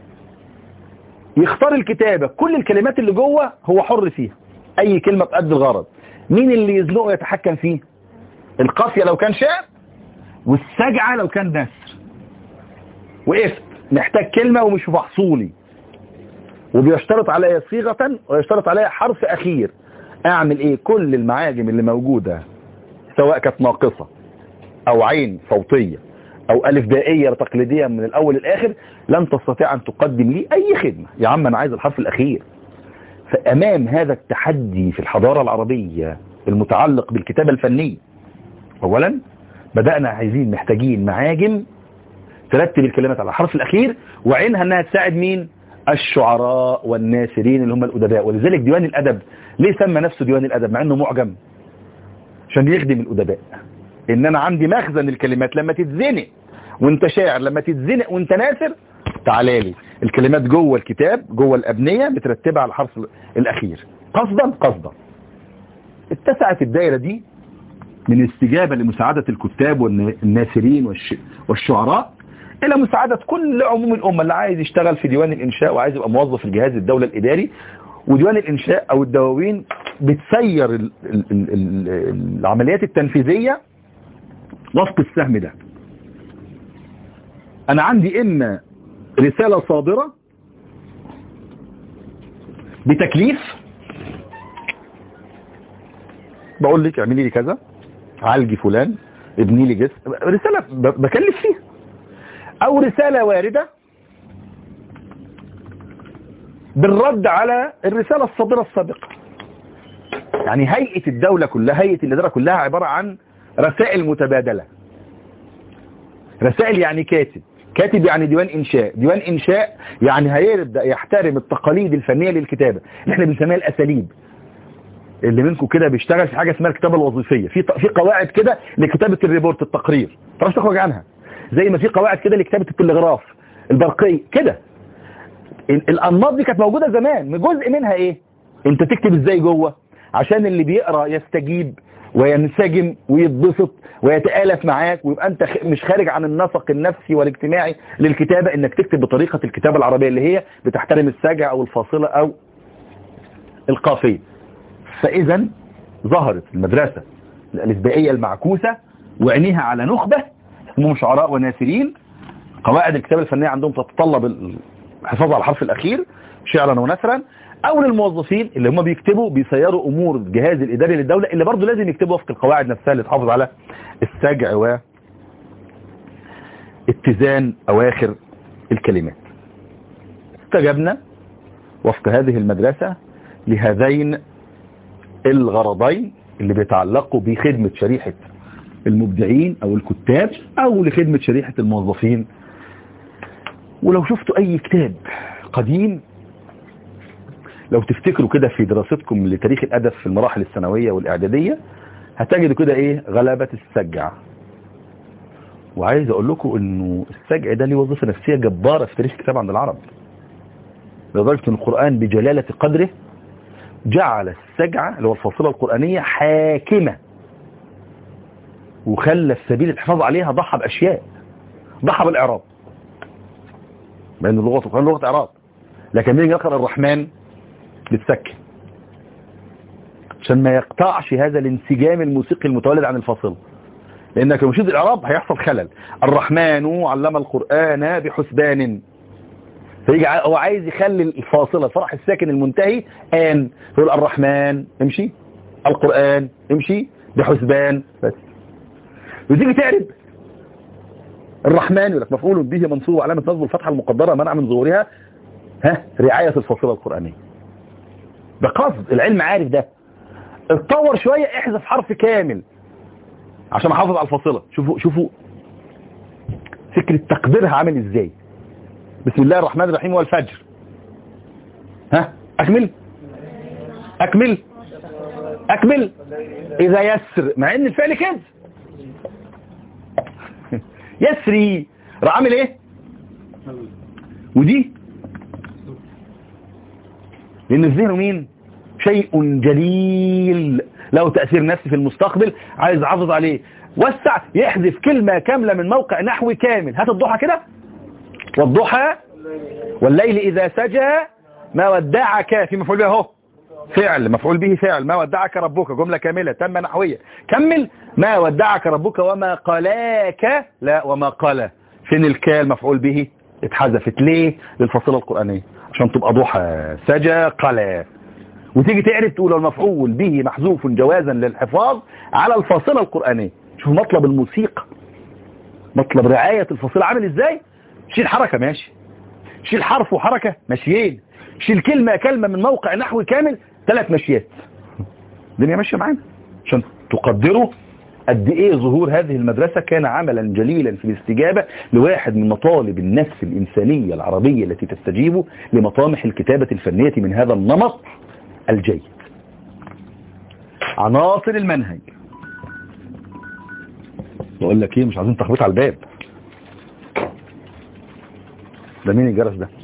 يختار الكتابة كل الكلمات اللي جوه هو حر فيها أي كلمة تؤدي الغرض مين اللي يزنقه يتحكم فيه القافية لو كان شعر والسجعة لو كان نسر وقفت محتاج كلمة ومش محصولي وبيشترط عليا صيغة ويشترط عليا حرف أخير أعمل إيه كل المعاجم اللي موجودة سواء كانت ناقصة أو عين صوتية أو ألف بائية تقليدية من الأول للآخر لن تستطيع أن تقدم لي أي خدمة يا عم أنا عايز الحرف الأخير فأمام هذا التحدي في الحضارة العربية المتعلق بالكتابة الفنية أولا بدأنا عايزين محتاجين معاجم ترتب الكلمات على الحرف الأخير وعينها أنها تساعد مين الشعراء والناثرين اللي هم الأدباء ولذلك ديوان الأدب ليه سمى نفسه ديوان الأدب مع أنه معجم عشان يخدم الأدباء إن أنا عندي مخزن الكلمات لما تتزنق وانت شاعر لما تتزنق وانت ناثر تعالى لي الكلمات جوه الكتاب جوه الأبنية مترتبة على الحرف الأخير قصدا قصدا اتسعت الدائرة دي من استجابة لمساعدة الكتاب والناثرين والش... والشعراء إلى مساعدة كل عموم الأمة اللي عايز يشتغل في ديوان الإنشاء وعايز يبقى موظف في الجهاز الدولة الإداري وديوان الإنشاء أو الدواوين بتسير ال... ال... ال... العمليات التنفيذية وفق السهم ده أنا عندي إما رسالة صادرة بتكليف بقول لك اعملي لي كذا عالجي فلان ابني لي جسم رسالة بكلف فيها او رسالة واردة بالرد على الرسالة الصادرة السابقة يعني هيئة الدولة كلها هيئة الإدارة كلها عبارة عن رسائل متبادلة رسائل يعني كاتب كاتب يعني ديوان إنشاء ديوان إنشاء يعني هيبدأ يحترم التقاليد الفنية للكتابة اللي احنا بنسميها الأساليب اللي منكم كده بيشتغل في حاجة اسمها الكتابة الوظيفية في في قواعد كده لكتابة الريبورت التقرير تعرفش تخرج عنها زي ما في قواعد كده لكتابة التلغراف البرقية كده الأنماط دي كانت موجودة زمان جزء منها ايه انت تكتب ازاي جوه عشان اللي بيقرأ يستجيب وينسجم ويتبسط ويتآلف معاك ويبقى انت مش خارج عن النسق النفسي والاجتماعي للكتابة انك تكتب بطريقة الكتابة العربية اللي هي بتحترم السجع او الفاصلة او القافية فاذا ظهرت المدرسة الالفبائية المعكوسة وعينيها على نخبة اسمهم شعراء وناثرين قواعد الكتابة الفنية عندهم تتطلب الحفاظ على الحرف الأخير شعرا ونثرا أو للموظفين اللي هم بيكتبوا بيسيروا أمور الجهاز الإداري للدولة اللي برضه لازم يكتبوا وفق القواعد نفسها اللي تحافظ على السجع و اتزان أواخر الكلمات استجبنا وفق هذه المدرسة لهذين الغرضين اللي بيتعلقوا بخدمة شريحة المبدعين او الكتاب او لخدمة شريحة الموظفين ولو شفتوا اي كتاب قديم لو تفتكروا كده في دراستكم لتاريخ الادب في المراحل الثانوية والاعدادية هتجدوا كده ايه غلبة السجع وعايز اقول لكم انه السجع ده ليه وظيفة نفسية جبارة في تاريخ الكتاب عند العرب لدرجة ان القرآن بجلالة قدره جعل السجع اللي هو الفاصلة القرآنية حاكمة وخلى السبيل الحفاظ عليها ضحى بأشياء ضحى بالإعراب لأن لغة القرآن لغة إعراب لكن بيجي يقرأ الرحمن بتسكن عشان ما يقطعش هذا الانسجام الموسيقي المتولد عن الفاصلة لأنك لو مشيت الإعراب هيحصل خلل الرحمن علم القرآن بحسبان فيجي ع- هو عايز يخلي الفاصلة فرح الساكن المنتهي آن يقول الرحمن امشي القرآن امشي بحسبان بس وتيجي تعرب الرحمن يقول لك مفعول به منصوب علامة نصب الفتحة المقدرة منع من ظهورها ها رعاية الفاصلة القرآنية ده قصد العلم عارف ده اتطور شوية احذف حرف كامل عشان احافظ على الفاصلة شوفوا شوفوا فكرة تقديرها عامل ازاي بسم الله الرحمن الرحيم والفجر ها اكمل اكمل اكمل اذا يسر مع ان الفعل كده يسري راح عامل ايه ودي لان الذهن مين شيء جليل له تأثير نفسي في المستقبل عايز احافظ عليه وسع يحذف كلمة كاملة من موقع نحوي كامل هات الضحى كده والضحى والليل إذا سجى ما ودعك في مفعول به اهو فعل مفعول به فعل ما ودعك ربك جملة كاملة تم نحوية كمل ما ودعك ربك وما قلاك لا وما قال فين الكال مفعول به اتحذفت ليه للفصيلة القرآنية عشان تبقى ضحى سجى قلا وتيجي تعرف تقول المفعول به محذوف جوازا للحفاظ على الفاصلة القرآنية شوف مطلب الموسيقى مطلب رعاية الفاصلة عامل ازاي شيل حركة ماشي شيل حرف وحركة ماشيين شيل كلمة كلمة من موقع نحوي كامل ثلاث مشيات الدنيا ماشية معانا عشان تقدروا قد ايه ظهور هذه المدرسة كان عملا جليلا في الاستجابة لواحد من مطالب النفس الإنسانية العربية التي تستجيب لمطامح الكتابة الفنية من هذا النمط الجيد عناصر المنهج بقول لك ايه مش عايزين تخبيط على الباب ده مين الجرس ده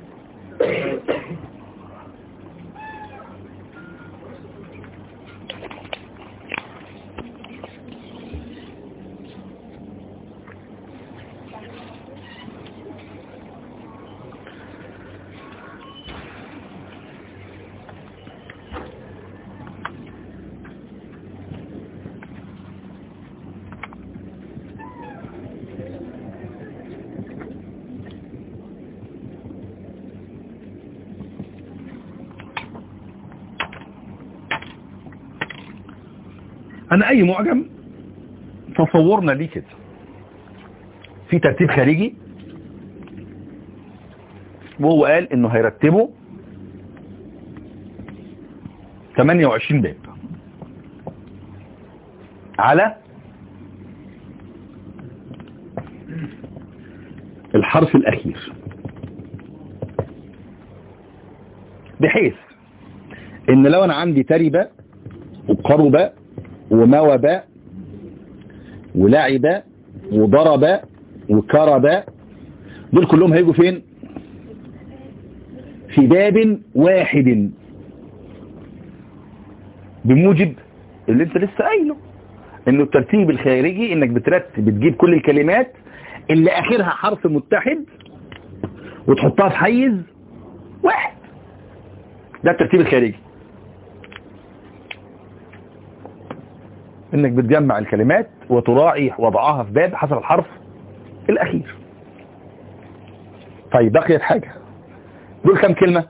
انا اي معجم تصورنا ليه كده في ترتيب خارجي وهو قال انه هيرتبه 28 باب على الحرف الاخير بحيث ان لو انا عندي تربة وقرب وموب ولعب وضرب وكرب دول كلهم هيجوا فين في باب واحد بموجب اللي انت لسه قايله انه الترتيب الخارجي انك بترتب بتجيب كل الكلمات اللي اخرها حرف متحد وتحطها في حيز واحد ده الترتيب الخارجي انك بتجمع الكلمات وتراعي وضعها في باب حسب الحرف الاخير طيب بقيت حاجة دول كم كلمة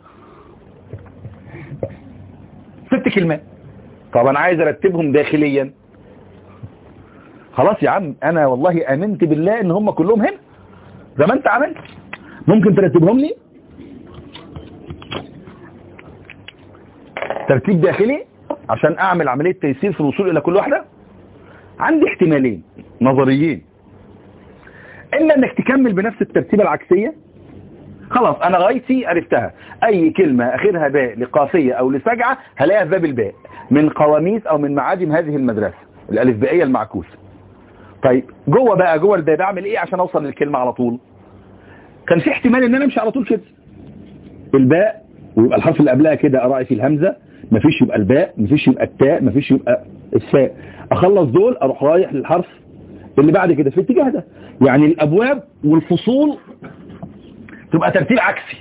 ست كلمات طب انا عايز ارتبهم داخليا خلاص يا عم انا والله امنت بالله ان هم كلهم هنا زي ما انت عملت ممكن ترتبهم لي ترتيب داخلي عشان اعمل عملية تيسير في الوصول الى كل واحدة عندي احتمالين نظريين اما انك تكمل بنفس الترتيبة العكسية خلاص انا غايتي عرفتها اي كلمة اخرها باء لقافية او لسجعة هلاقيها في باب الباء من قواميس او من معاجم هذه المدرسة الالف بائية المعكوسة طيب جوه بقى جوه الباء بعمل ايه عشان اوصل للكلمة على طول كان في احتمال ان انا امشي على طول كده الباء ويبقى الحرف اللي قبلها كده اراعي فيه الهمزة مفيش يبقى الباء مفيش يبقى التاء مفيش يبقى الساء اخلص دول اروح رايح للحرف اللي بعد كده في الاتجاه ده يعني الابواب والفصول تبقى ترتيب عكسي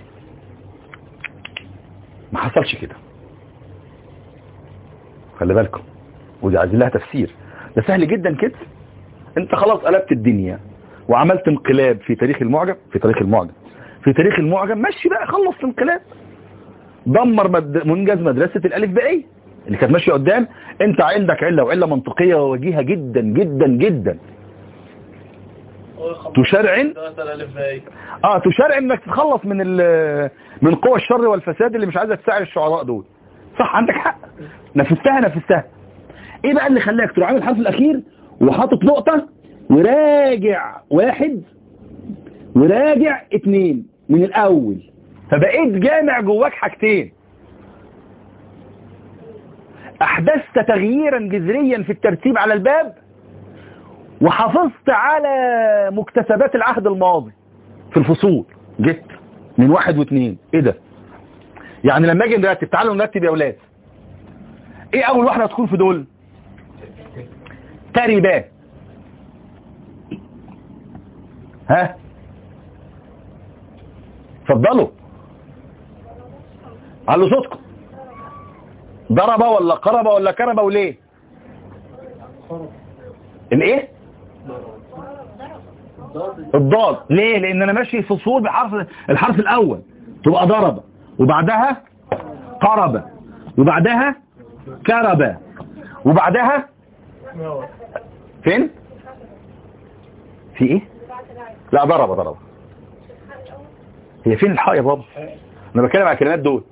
ما حصلش كده خلي بالكم ودي عايزين لها تفسير ده سهل جدا كده انت خلاص قلبت الدنيا وعملت انقلاب في تاريخ المعجم في تاريخ المعجم في تاريخ المعجم مشي بقى خلص الانقلاب دمر مد... منجز مدرسة الالف بائية اللي كانت ماشيه قدام انت عندك علة وعلة منطقية ووجيهة جدا جدا جدا تشرعن اه تشرع انك تتخلص من ال... من قوى الشر والفساد اللي مش عايزه تساعد الشعراء دول صح عندك حق نفذتها نفذتها ايه بقى اللي خلاك تروح عامل الحرف الاخير وحاطط نقطة وراجع واحد وراجع اتنين من الاول فبقيت جامع جواك حاجتين احدثت تغييرا جذريا في الترتيب على الباب وحافظت على مكتسبات العهد الماضي في الفصول جيت من واحد واثنين ايه ده يعني لما اجي نرتب تعالوا نرتب يا اولاد ايه اول واحدة هتكون في دول تربا ها اتفضلوا علوا صوتكم ضرب ولا قرب ولا كرب وليه الايه الضاد ليه لان انا ماشي فصول بحرف الحرف الاول تبقى ضرب وبعدها قرب وبعدها كرب وبعدها فين في ايه لا ضرب ضرب هي فين الحاء يا بابا انا بتكلم على الكلمات دول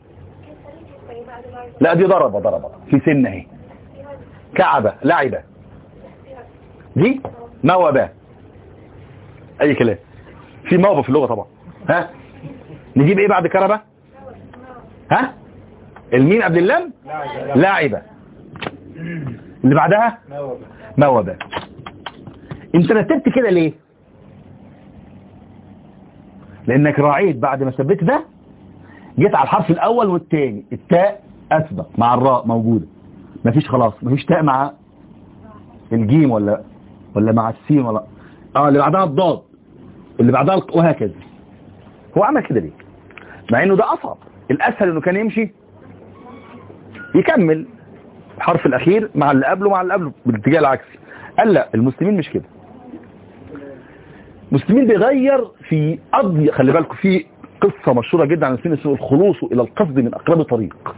لا دي ضرب ضرب في سن اهي كعبة لعبة دي موبة اي كلام في موبة في اللغة طبعا ها نجيب ايه بعد كربة ها المين قبل اللام لاعبة اللي بعدها موبة انت رتبت كده ليه لانك راعيت بعد ما ثبت ده جيت على الحرف الاول والثاني التاء اسبق مع الراء موجودة مفيش خلاص مفيش تاء مع الجيم ولا ولا مع السين ولا اه اللي بعدها الضاد اللي بعدها الق- وهكذا هو عمل كده ليه مع انه ده اصعب الاسهل انه كان يمشي يكمل الحرف الاخير مع اللي قبله مع اللي قبله بالاتجاه العكسي قال لا المسلمين مش كده المسلمين بيغير في قضية خلي بالكم في قصة مشهورة جدا عن المسلمين اسمه الخلوص الى القصد من اقرب طريق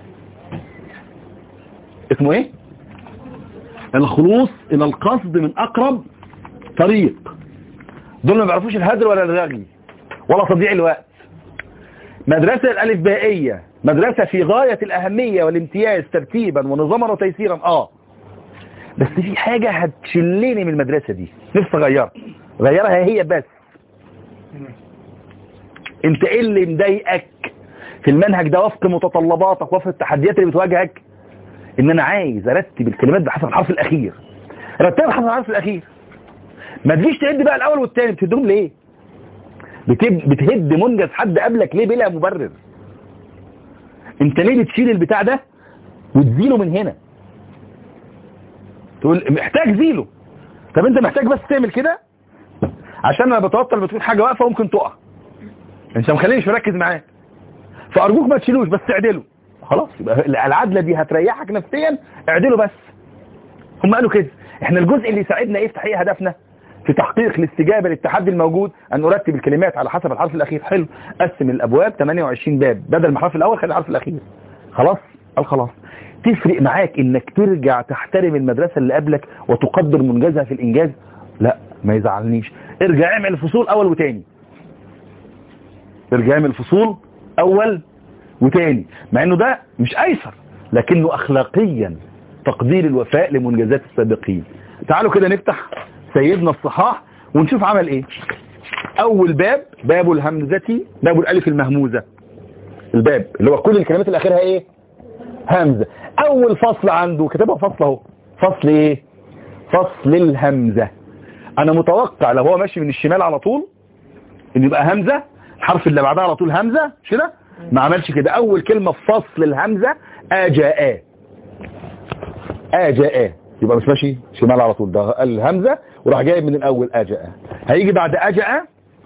اسمه ايه الخلوص الى القصد من اقرب طريق دول ما بيعرفوش الهدر ولا الرغي ولا تضييع الوقت مدرسة الألف بائية مدرسة في غاية الأهمية والامتياز ترتيبا ونظاما وتيسيرا اه بس في حاجة هتشلني من المدرسة دي نفسي اغيرها غيرها هي بس انت ايه اللي مضايقك في المنهج ده وفق متطلباتك وفق التحديات اللي بتواجهك ان انا عايز ارتب الكلمات بحسب الحرف الاخير رتبها بحسب الحرف الاخير ما تجيش تهد بقى الاول والثاني بتهدهم ليه بتب... بتهد منجز حد قبلك ليه بلا مبرر انت ليه بتشيل البتاع ده وتزيله من هنا تقول محتاج زيله طب انت محتاج بس تعمل كده عشان انا بتوتر بتكون حاجه واقفه وممكن تقع انت مخلينيش مركز معاك فارجوك ما تشيلوش بس اعدله خلاص يبقى العدله دي هتريحك نفسيا اعدله بس هم قالوا كده احنا الجزء اللي يساعدنا ايه في تحقيق هدفنا في تحقيق الاستجابة للتحدي الموجود أن نرتب الكلمات على حسب الحرف الأخير حلو قسم الأبواب 28 باب بدل ما الحرف الأول خلي الحرف الأخير خلاص قال خلاص تفرق معاك انك ترجع تحترم المدرسة اللي قبلك وتقدر منجزها في الإنجاز لا ما يزعلنيش ارجع اعمل الفصول أول وتاني ارجع اعمل الفصول أول وتاني مع انه ده مش ايسر لكنه اخلاقيا تقدير الوفاء لمنجزات السابقين تعالوا كده نفتح سيدنا الصحاح ونشوف عمل ايه اول باب باب الهمزة باب الالف المهموزة الباب اللي هو كل الكلمات اللي اخرها ايه همزة اول فصل عنده كتبها فصل اهو فصل ايه فصل الهمزة انا متوقع لو هو ماشي من الشمال على طول ان يبقى همزة الحرف اللي بعدها على طول همزة مش كده ما عملش كده اول كلمة في فصل الهمزة اجاء اجاء يبقى مش ماشي شمال على طول ده الهمزة وراح جايب من الاول اجاء هيجي بعد اجاء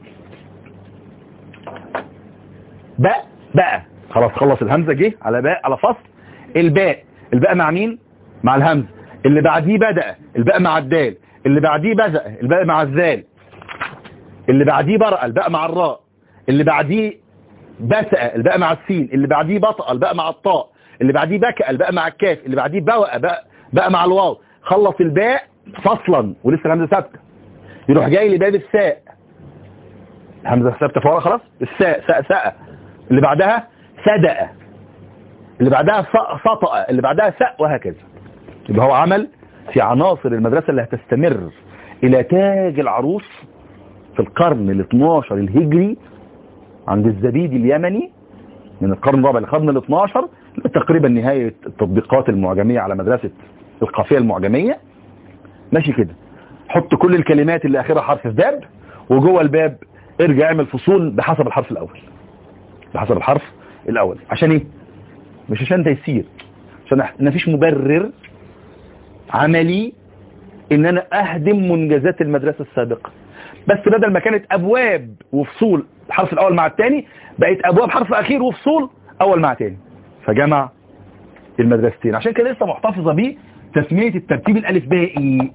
باء بقى خلاص خلص الهمزة جه على باء على فصل الباء الباء مع مين مع الهمزة اللي بعديه بدأ الباء مع الدال اللي بعديه بدأ الباء مع الذال اللي بعديه برأ الباء مع الراء اللي بعديه بسأ الباء مع السين اللي بعديه بطأ الباء مع الطاء اللي بعديه بكى الباء مع الكاف اللي بعديه بوأ باء باء مع الواو خلص الباء فصلا ولسه الهمزة ثابته يروح جاي لباب الساء الهمزة ثابته فورا خلاص الساء ساء ساء اللي بعدها سدأ اللي بعدها ف- سطأ اللي بعدها سأ وهكذا يبقى هو عمل في عناصر المدرسة اللي هتستمر إلى تاج العروس في القرن ال 12 الهجري عند الزبيدي اليمني من القرن الرابع للقرن ال 12 تقريبا نهاية التطبيقات المعجمية على مدرسة القافية المعجمية ماشي كده حط كل الكلمات اللي آخرها حرف في باب وجوه الباب ارجع اعمل فصول بحسب الحرف الأول بحسب الحرف الأول عشان ايه مش عشان تيسير عشان ما فيش مبرر عملي ان انا اهدم منجزات المدرسة السابقة بس بدل ما كانت ابواب وفصول الحرف الاول مع الثاني بقت ابواب حرف اخير وفصول اول مع ثاني فجمع المدرستين عشان كده لسه محتفظة بيه تسمية الترتيب الالفبائي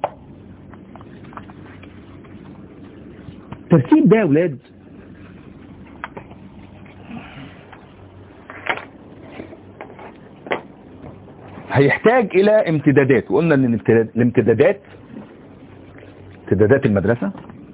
الترتيب ده يا ولاد هيحتاج الى امتدادات وقلنا ان الامتداد- الامتدادات امتدادات المدرسة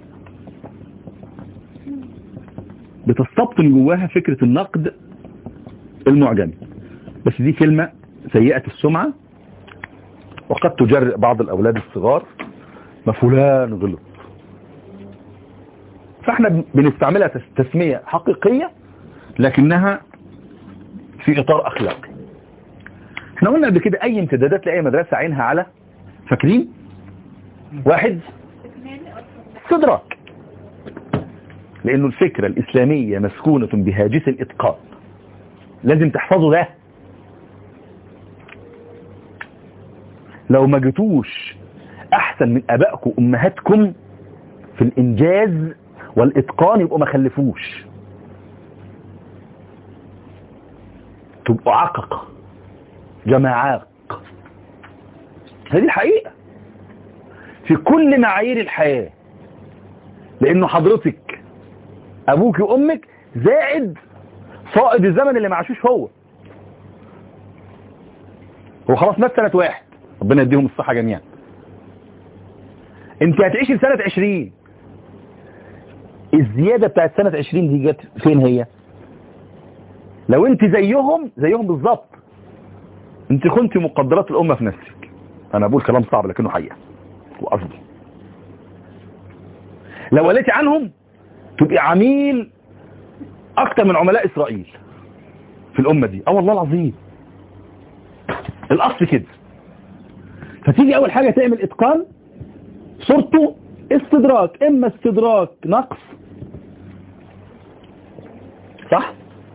بتستبطن جواها فكرة النقد المعجمي بس دي كلمة سيئة السمعة وقد تجرئ بعض الأولاد الصغار ما فلان غلط فاحنا بنستعملها تس- تسمية حقيقية لكنها في إطار أخلاقي احنا قلنا قبل كده أي امتدادات لأي مدرسة عينها على فاكرين واحد استدراك لأنه الفكرة الإسلامية مسكونة بهاجس الإتقان لازم تحفظوا ده لو ما جيتوش أحسن من أبائكم وأمهاتكم في الإنجاز والإتقان يبقوا ما خلفوش تبقوا عقق جماعاق هذه الحقيقة في كل معايير الحياة لأنه حضرتك أبوك وأمك زائد صائد الزمن اللي ما عاشوش هو هو خلاص مات سنة واحد ربنا يديهم الصحة جميعا انت هتعيش لسنة عشرين الزيادة بتاعت سنة عشرين دي جت فين هي لو انت زيهم زيهم بالظبط انت كنت مقدرات الأمة في نفسك انا بقول كلام صعب لكنه حقيقة وقصدي لو قلتي عنهم تبقي عميل اكتر من عملاء اسرائيل في الامة دي اه والله العظيم الاصل كده فتيجي اول حاجة تعمل اتقان صورته استدراك اما استدراك نقص صح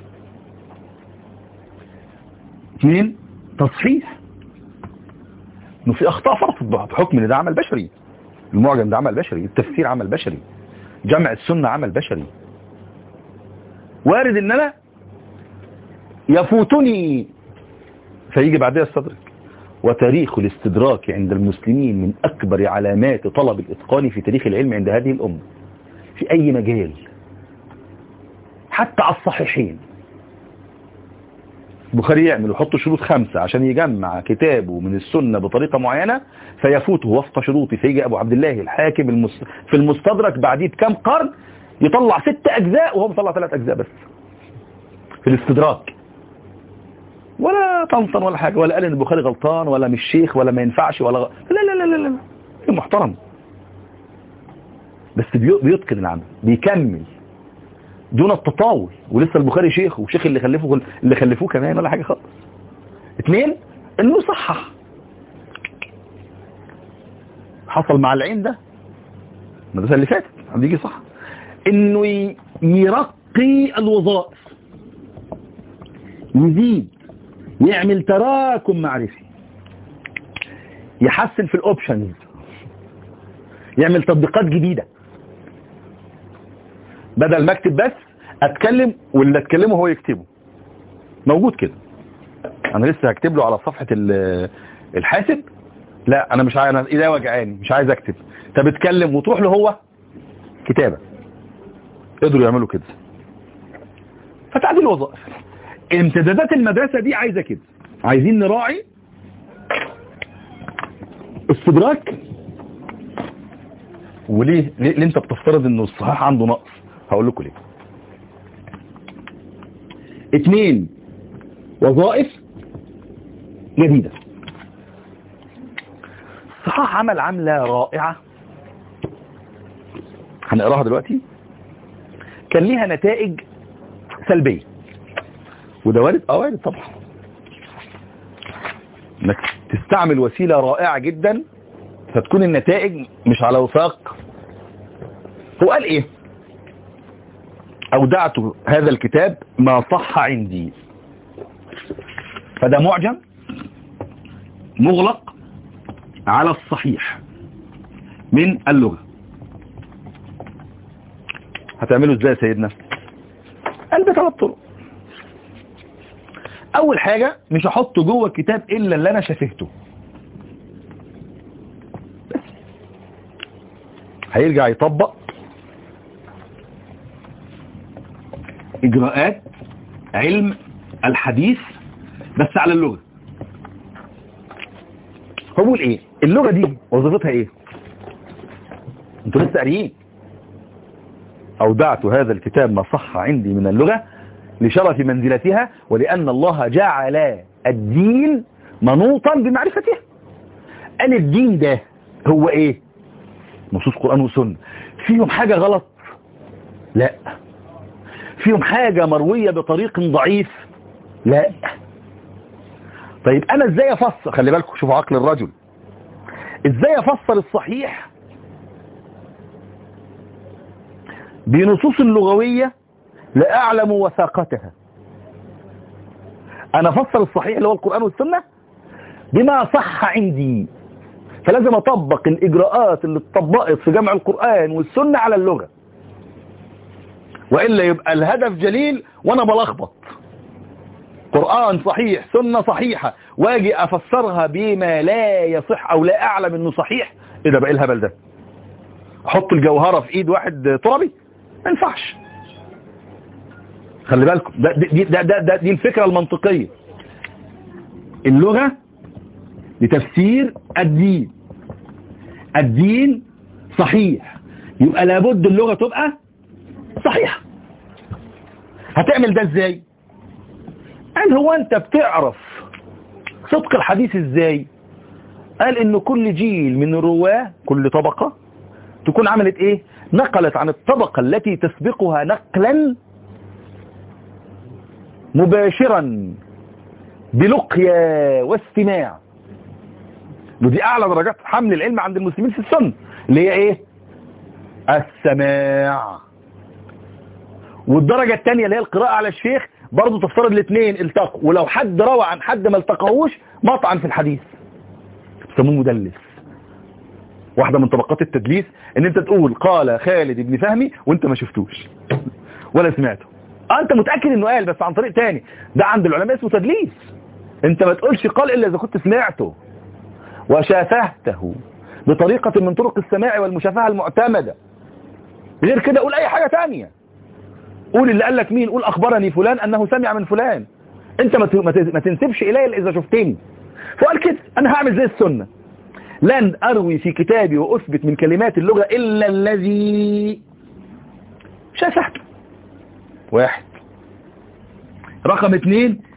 اثنين تصحيح انه في اخطاء فرصت بحكم ان ده عمل بشري المعجم ده عمل بشري التفسير عمل بشري جمع السنة عمل بشري وارد ان انا يفوتني فيجي بعدها استدرك وتاريخ الاستدراك عند المسلمين من اكبر علامات طلب الاتقان في تاريخ العلم عند هذه الامة في اي مجال حتى على الصحيحين البخاري يعمل ويحط شروط خمسة عشان يجمع كتابه من السنة بطريقة معينة فيفوته وفق شروطه فيجي أبو عبد الله الحاكم المس... في المستدرك بعديه بكام قرن يطلع ست أجزاء وهو مطلع ثلاث أجزاء بس في الاستدراك ولا طنطن ولا حاجة ولا قال ان البخاري غلطان ولا مش شيخ ولا ما ينفعش ولا غ... لا لا لا لا لا لا محترم بس بي- بيتقن العمل بيكمل دون التطاول ولسه البخاري شيخ وشيخ اللي خلفه اللي خلفوه كمان ولا حاجة خالص اثنين انه يصحح حصل مع العين ده المدرسة اللي فاتت عم يجي صح انه ي- يرقي الوظائف يزيد يعمل تراكم معرفي يحسن في الاوبشنز يعمل تطبيقات جديدة بدل ما اكتب بس اتكلم واللي اتكلمه هو يكتبه موجود كده انا لسه هكتب له على صفحة ال- الحاسب لا انا مش عايز انا ايديا وجعاني مش عايز اكتب طب اتكلم وتروح له هو كتابة قدروا يعملوا كده فتعديل الوظائف امتدادات المدرسة دي عايزة كده عايزين نراعي استدراك وليه ليه, ليه انت بتفترض انه الصحيح عنده نقص هقول لكم ليه اتنين وظائف جديدة الصحاح عمل عملة رائعة هنقراها دلوقتي كان ليها نتائج سلبية وده وارد اه وارد طبعا انك تستعمل وسيلة رائعة جدا فتكون النتائج مش على وفاق هو قال ايه اودعت هذا الكتاب ما صح عندي فده معجم مغلق على الصحيح من اللغة هتعمله ازاي يا سيدنا قال بثلاث طرق اول حاجة مش هحط جوه الكتاب الا اللي انا شفهته بس. هيرجع يطبق اجراءات علم الحديث بس على اللغة هو بيقول ايه اللغة دي وظيفتها ايه انتوا لسه قاريين اودعت هذا الكتاب ما صح عندي من اللغة لشرف منزلتها ولأن الله جعل الدين منوطا بمعرفتها قال الدين ده هو ايه نصوص قرآن وسنة فيهم حاجة غلط لا فيهم حاجة مروية بطريق ضعيف لا طيب انا ازاي افسر خلي بالكم شوفوا عقل الرجل ازاي افسر الصحيح بنصوص اللغوية لا اعلم وثاقتها انا افسر الصحيح اللي هو القرآن والسنة بما صح عندي فلازم اطبق الاجراءات اللي اتطبقت في جمع القرآن والسنة على اللغة وإلا يبقى الهدف جليل وانا بلخبط قرآن صحيح سنة صحيحة واجي افسرها بما لا يصح او لا اعلم انه صحيح ايه ده بقى إيه الهبل ده احط الجوهرة في ايد واحد ترابي ما ينفعش خلي بالكم ده دي, ده ده ده دي الفكرة المنطقية اللغة لتفسير الدين الدين صحيح يبقى لابد اللغة تبقى صحيحة هتعمل ده ازاي قال هو انت بتعرف صدق الحديث ازاي قال ان كل جيل من الرواه كل طبقة تكون عملت ايه نقلت عن الطبقة التي تسبقها نقلا مباشرا بلقيا واستماع ودي اعلى درجات حمل العلم عند المسلمين في السنة اللي هي ايه السماع والدرجة الثانية اللي هي القراءة على الشيخ برضو تفترض الاثنين التقوا ولو حد روى عن حد ما التقاهوش مطعن في الحديث بيسموه مدلس واحدة من طبقات التدليس ان انت تقول قال خالد بن فهمي وانت ما شفتوش ولا سمعته اه انت متأكد انه قال بس عن طريق تاني ده عند العلماء اسمه تدليس انت ما تقولش قال الا اذا كنت سمعته وشافهته بطريقة من طرق السماع والمشافهة المعتمدة غير كده قول اي حاجة تانية قول اللي قال لك مين قول اخبرني فلان انه سمع من فلان انت ما ما تنسبش الي الا اذا شفتني فقال كده انا هعمل زي السنة لن اروي في كتابي واثبت من كلمات اللغة الا الذي شافهته واحد رقم اثنين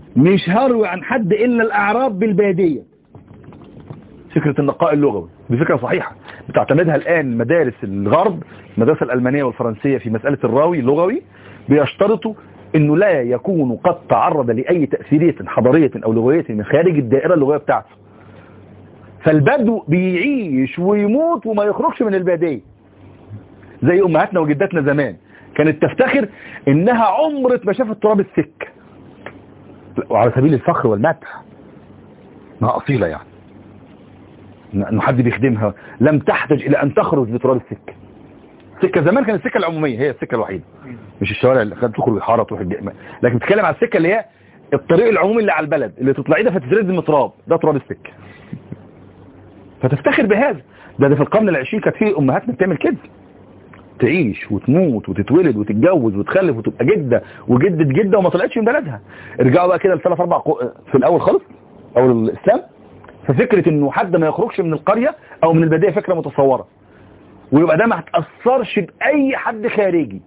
مش هروي عن حد إلا الأعراب بالبادية فكرة النقاء اللغوي دي فكرة صحيحة بتعتمدها الآن مدارس الغرب المدرسة الألمانية والفرنسية في مسألة الراوي اللغوي بيشترطوا انه لا يكون قد تعرض لأي تأثيرية حضارية أو لغوية من خارج الدائرة اللغوية بتاعته فالبدو بيعيش ويموت وما يخرجش من البادية زي أمهاتنا وجداتنا زمان كانت تفتخر إنها عمرت ما شافت تراب السك وعلى سبيل الفخر والمدح ما أصيلة يعني انه حد بيخدمها لم تحتاج الى ان تخرج بتراب السكه السكه زمان كانت السكه العموميه هي السكه الوحيده مش الشوارع اللي كانت تخرج الحاره تروح الجامع لكن بتتكلم على السكه اللي هي الطريق العمومي اللي على البلد اللي تطلعي ده فتتلزم تراب ده تراب السكه فتفتخر بهذا ده, ده في القرن العشرين كانت في امهاتنا بتعمل كده تعيش وتموت وتتولد وتتجوز وتخلف وتبقى جده وجده جده وما طلعتش من بلدها ارجعوا بقى كده لثلاث اربع قو... في الاول خالص اول الاسلام ففكرة انه حد ما يخرجش من القرية او من البداية فكرة متصورة ويبقى ده ما هتأثرش بأي حد خارجي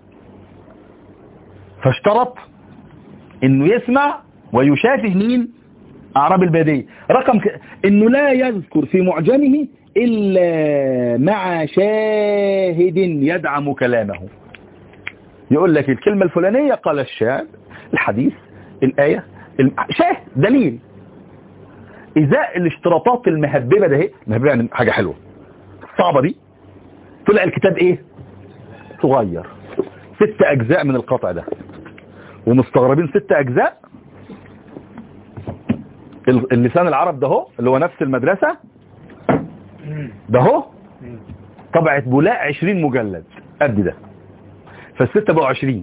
فاشترط انه يسمع ويشافه مين اعراب البادية رقم ك... انه لا يذكر في معجمه الا مع شاهد يدعم كلامه يقول لك الكلمة الفلانية قال الشاهد الحديث الآية الم... شاهد دليل ازاء الاشتراطات المهببة ده ايه مهببة يعني حاجة حلوة الصعبة دي طلع الكتاب ايه صغير ست اجزاء من القطع ده ومستغربين ست اجزاء اللسان العرب ده هو اللي هو نفس المدرسة ده هو طبعت بولاء 20 مجلد قد ده فالستة بقوا 20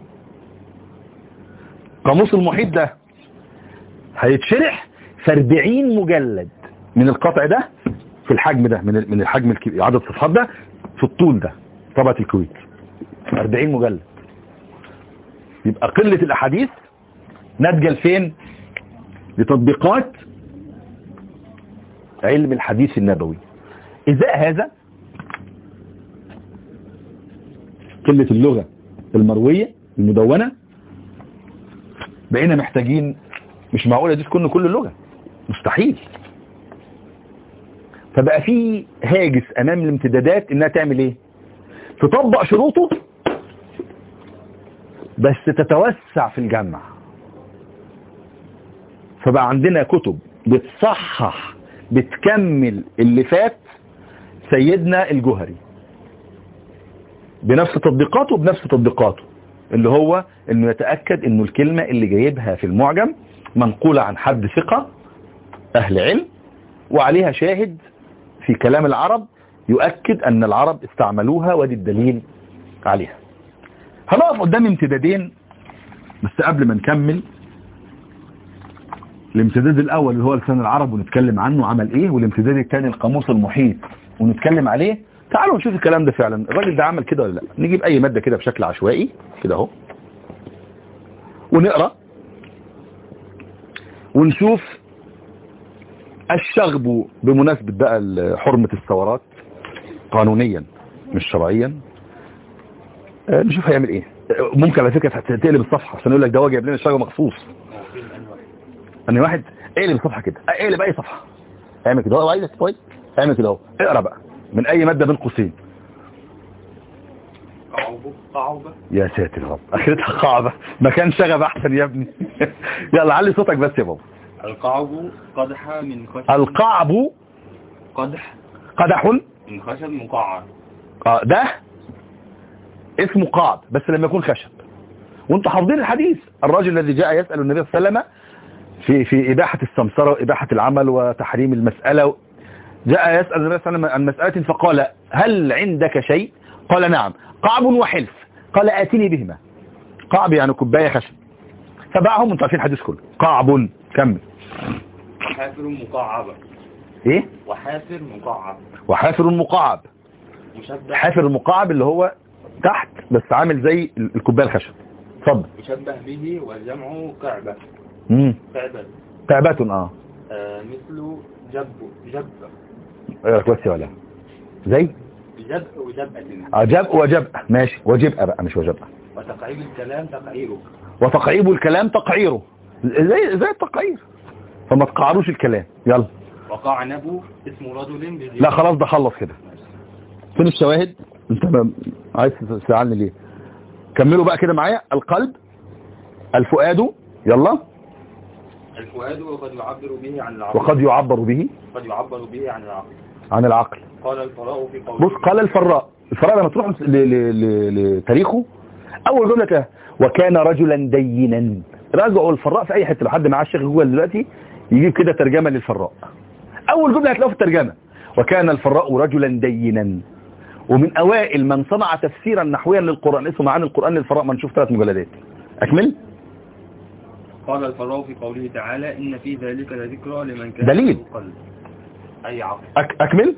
قاموس المحيط ده هيتشرح في 40 مجلد من القطع ده في الحجم ده من من الحجم الكبير عدد الصفحات ده في الطول ده طبعة الكويت 40 مجلد يبقى قلة الأحاديث ناتجه لفين لتطبيقات علم الحديث النبوي إزاء هذا قلة اللغة المروية المدونة بقينا محتاجين مش معقولة دي تكون كل اللغة مستحيل فبقى في هاجس امام الامتدادات انها تعمل ايه تطبق شروطه بس تتوسع في الجمع فبقى عندنا كتب بتصحح بتكمل اللي فات سيدنا الجهري بنفس تطبيقاته بنفس تطبيقاته اللي هو انه يتأكد انه الكلمة اللي جايبها في المعجم منقولة عن حد ثقة اهل علم وعليها شاهد في كلام العرب يؤكد ان العرب استعملوها ودي الدليل عليها هنقف قدام امتدادين بس قبل ما نكمل الامتداد الاول اللي هو لسان العرب ونتكلم عنه عمل ايه والامتداد الثاني القاموس المحيط ونتكلم عليه تعالوا نشوف الكلام ده فعلا الراجل ده عمل كده ولا لا نجيب اي مادة كده بشكل عشوائي كده اهو ونقرأ ونشوف الشغب بمناسبة بقى حرمة الثورات قانونيا مش شرعيا آه، نشوف هيعمل ايه آه، ممكن على فكرة تقلب الصفحة عشان يقول لك ده هو جايب لنا الشغب مخصوص ان واحد اقلب الصفحة كده آه، اقلب اي صفحة اعمل كده هو عايزك كويس اعمل كده اهو اقرا بقى من اي مادة بين قوسين قعوبة يا ساتر يا رب اخرتها قاعدة مكان شغب احسن يا ابني يلا علي صوتك بس يا بابا القعب قدح من خشب القعب قدح قدح من خشب مقعر آه، ده اسمه قعب بس لما يكون خشب وانتوا حافظين الحديث الراجل الذي جاء يسأل النبي صلى الله عليه وسلم في في إباحة السمسرة وإباحة العمل وتحريم المسألة جاء يسأل النبي صلى الله عليه وسلم عن مسألة فقال هل عندك شيء قال نعم قعب وحلف قال آتني بهما قعب يعني كوباية خشب فباعهم انتوا عارفين الحديث كله قعب كمل وحافر مقعبة ايه وحافر مقعب وحافر مقعب مشبه حافر المقعب اللي هو تحت بس عامل زي الكوبايه الخشب اتفضل يشبه به والجمع كعبة امم كعبة تعبة اه آه مثل جب جب ايه كويس ولا زي جب وجبة عجب وجب ماشي وجبء بقى مش وجبء وتقعيب الكلام تقعيره وتقعيب الكلام تقعيره زي زي التقعير فما تقعروش الكلام يلا وقع نبو اسم رجل بزيادة لا خلاص ده خلص كده فين الشواهد انت ما- عايز تسألني ليه كملوا بقى كده معايا القلب الفؤاد يلا الفؤاد وقد يعبر به عن العقل وقد يعبر به قد يعبر به عن العقل عن العقل قال الفراء في قوله بص قال الفراء الفراء لما تروح ل- ل- ل- لتاريخه اول جمله كده وكان رجلا دينا راجعوا الفراء في اي حته لو حد معاه الشيخ جوجل دلوقتي يجيب كده ترجمه للفراء اول جمله هتلاقوها في الترجمه وكان الفراء رجلا دينا ومن اوائل من صنع تفسيرا نحويا للقران اسمه معاني القران للفراء منشوف ثلاث مجلدات اكمل قال الفراء في قوله تعالى إن في ذلك لذكرى لمن كان دليل. له قلب أي عقل أك اكمل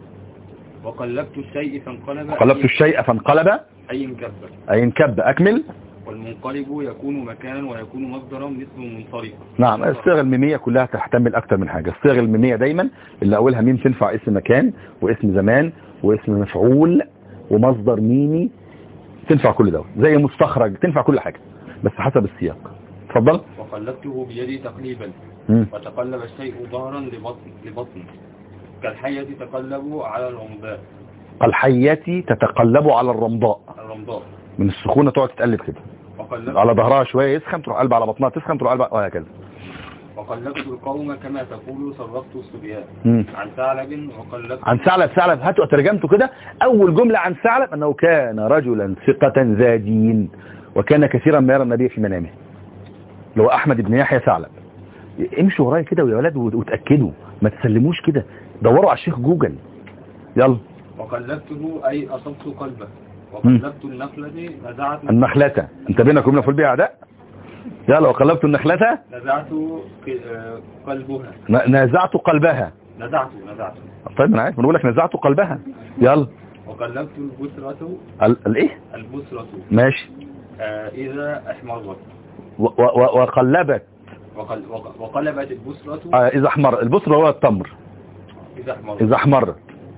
وقلبت الشيء فانقلب قلبت الشيء فانقلب أي انكب اي انكب اكمل والمنقلب يكون مكانا ويكون مصدرا مثل منصرف نعم الصيغ الميمية كلها تحتمل أكتر من حاجة الصيغ الميمية دايما اللي أولها ميم تنفع اسم مكان واسم زمان واسم مفعول ومصدر ميمي تنفع كل ده زي مستخرج تنفع كل حاجة بس حسب السياق اتفضل وقلبته بيدي تقليبا مم. وتقلب الشيء ظهرا لبطن لبطن كالحية تقلب على الرمضاء الحية تتقلب على الرمضاء الرمضاء من السخونة تقعد تتقلب كده وقلبت, على ظهرها شوية يسخن تروح قلب على بطنها تسخن تروح قلب وهكذا وقلبت القوم كما تقول صرفت الصبيان مم. عن ثعلب وقلبت عن ثعلب ثعلب هاتوا ترجمته كده أول جملة عن ثعلب أنه كان رجلا ثقة ذا دين وكان كثيرا ما يرى النبي في منامه اللي هو أحمد بن يحيى ثعلب امشوا ورايا كده ويا ولاد وت- وتأكدوا ما تسلموش كده دوروا على الشيخ جوجل يلا وقلبته أي أصبت قلبه وقلبت النخلة نزعت النخلة انت بينك وبين فول بيها اعداء يلا وقلبت النخلة نزعت ق- آه، قلبها ن- نازعت قلبها نزعت نزعت طيب انا عارف بنقول لك نزعت قلبها يلا وقلبت البسرة ال- الايه البسرة ماشي آه، إذا احمرت و- و- و- وقلبت وقل- وق- وقلبت البسرة آه، اذا احمر البصر هو التمر إذا احمرت اذا احمرت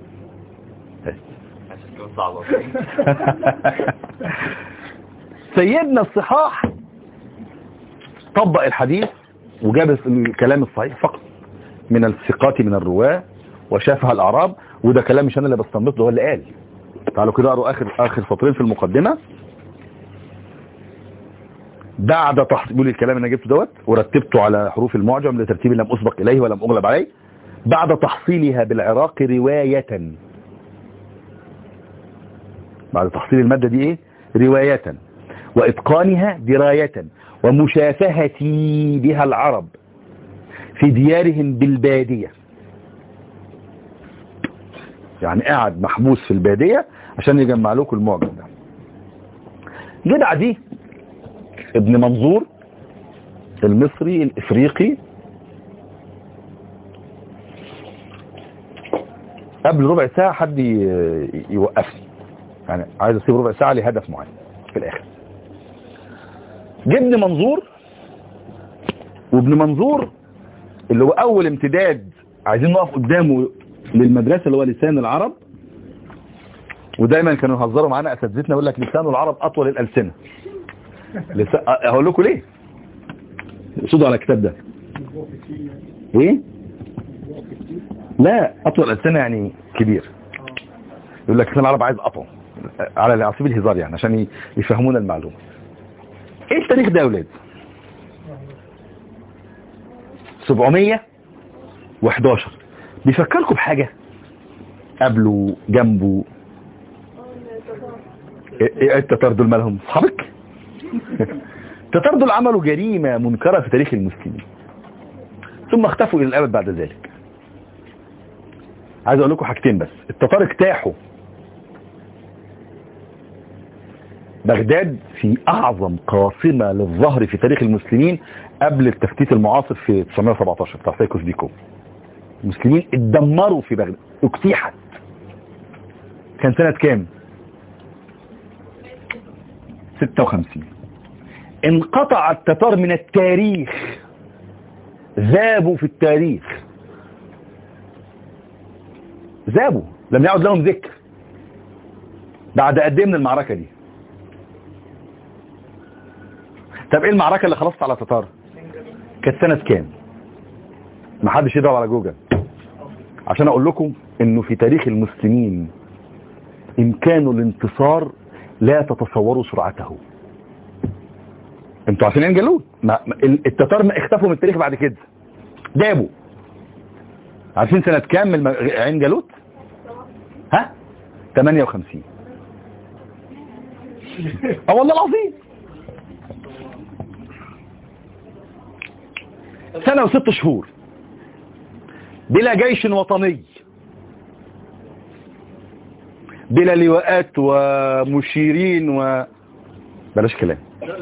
صعبة سيدنا الصحاح طبق الحديث وجاب الكلام الصحيح فقط من الثقات من الرواة وشافها الأعراب وده كلام مش أنا اللي بستنبطه ده هو اللي قال تعالوا كده اقروا آخر آخر سطرين في المقدمة بعد تحصيل بيقول الكلام اللي انا جبته دوت ورتبته على حروف المعجم لترتيب لم أسبق إليه ولم أغلب عليه بعد تحصيلها بالعراق رواية بعد تحصيل المادة دي ايه رواية وإتقانها دراية ومشافهتي بها العرب في ديارهم بالبادية يعني قاعد محبوس في البادية عشان يجمع لكم المعجم ده جدع دي ابن منظور المصري الافريقي قبل ربع ساعة حد ي- يوقفني يعني عايز اسيب ربع ساعة لهدف معين في الاخر جه ابن منظور وابن منظور اللي هو اول امتداد عايزين نقف قدامه للمدرسة اللي هو لسان العرب ودايما كانوا يهزروا معانا اساتذتنا يقول لك لسان العرب اطول الالسنه لسان... هقول لكم ليه صدوا على الكتاب ده ايه لا اطول الالسنه يعني كبير يقول لك لسان العرب عايز اطول على على سبيل الهزار يعني عشان ي- يفهمونا المعلومه ايه التاريخ ده يا اولاد 711 بيفكركم بحاجه قبله جنبه ايه إيه التتار دول مالهم اصحابك التتار دول عملوا جريمة منكرة في تاريخ المسلمين ثم اختفوا الى الابد بعد ذلك عايز اقول لكم حاجتين بس التتار اجتاحوا بغداد في اعظم قاصمة للظهر في تاريخ المسلمين قبل التفتيت المعاصر في 917 بتاع سايكوس بيكو المسلمين اتدمروا في بغداد اجتيحت كان سنة كام 56 انقطع التتار من التاريخ ذابوا في التاريخ ذابوا لم يعد لهم ذكر بعد قد ايه من المعركة دي طب ايه المعركة اللي خلصت على التتار كانت سنة كام ما حدش يدور على جوجل عشان اقول لكم انه في تاريخ المسلمين امكان الانتصار لا تتصوروا سرعته انتوا عارفين عين جالوت ما ما- ال- التتار ما اختفوا من التاريخ بعد كده دابوا عارفين سنة كام الم- عين جالوت ها 58 اه والله العظيم سنة وست شهور بلا جيش وطني بلا لواءات ومشيرين و بلاش كلام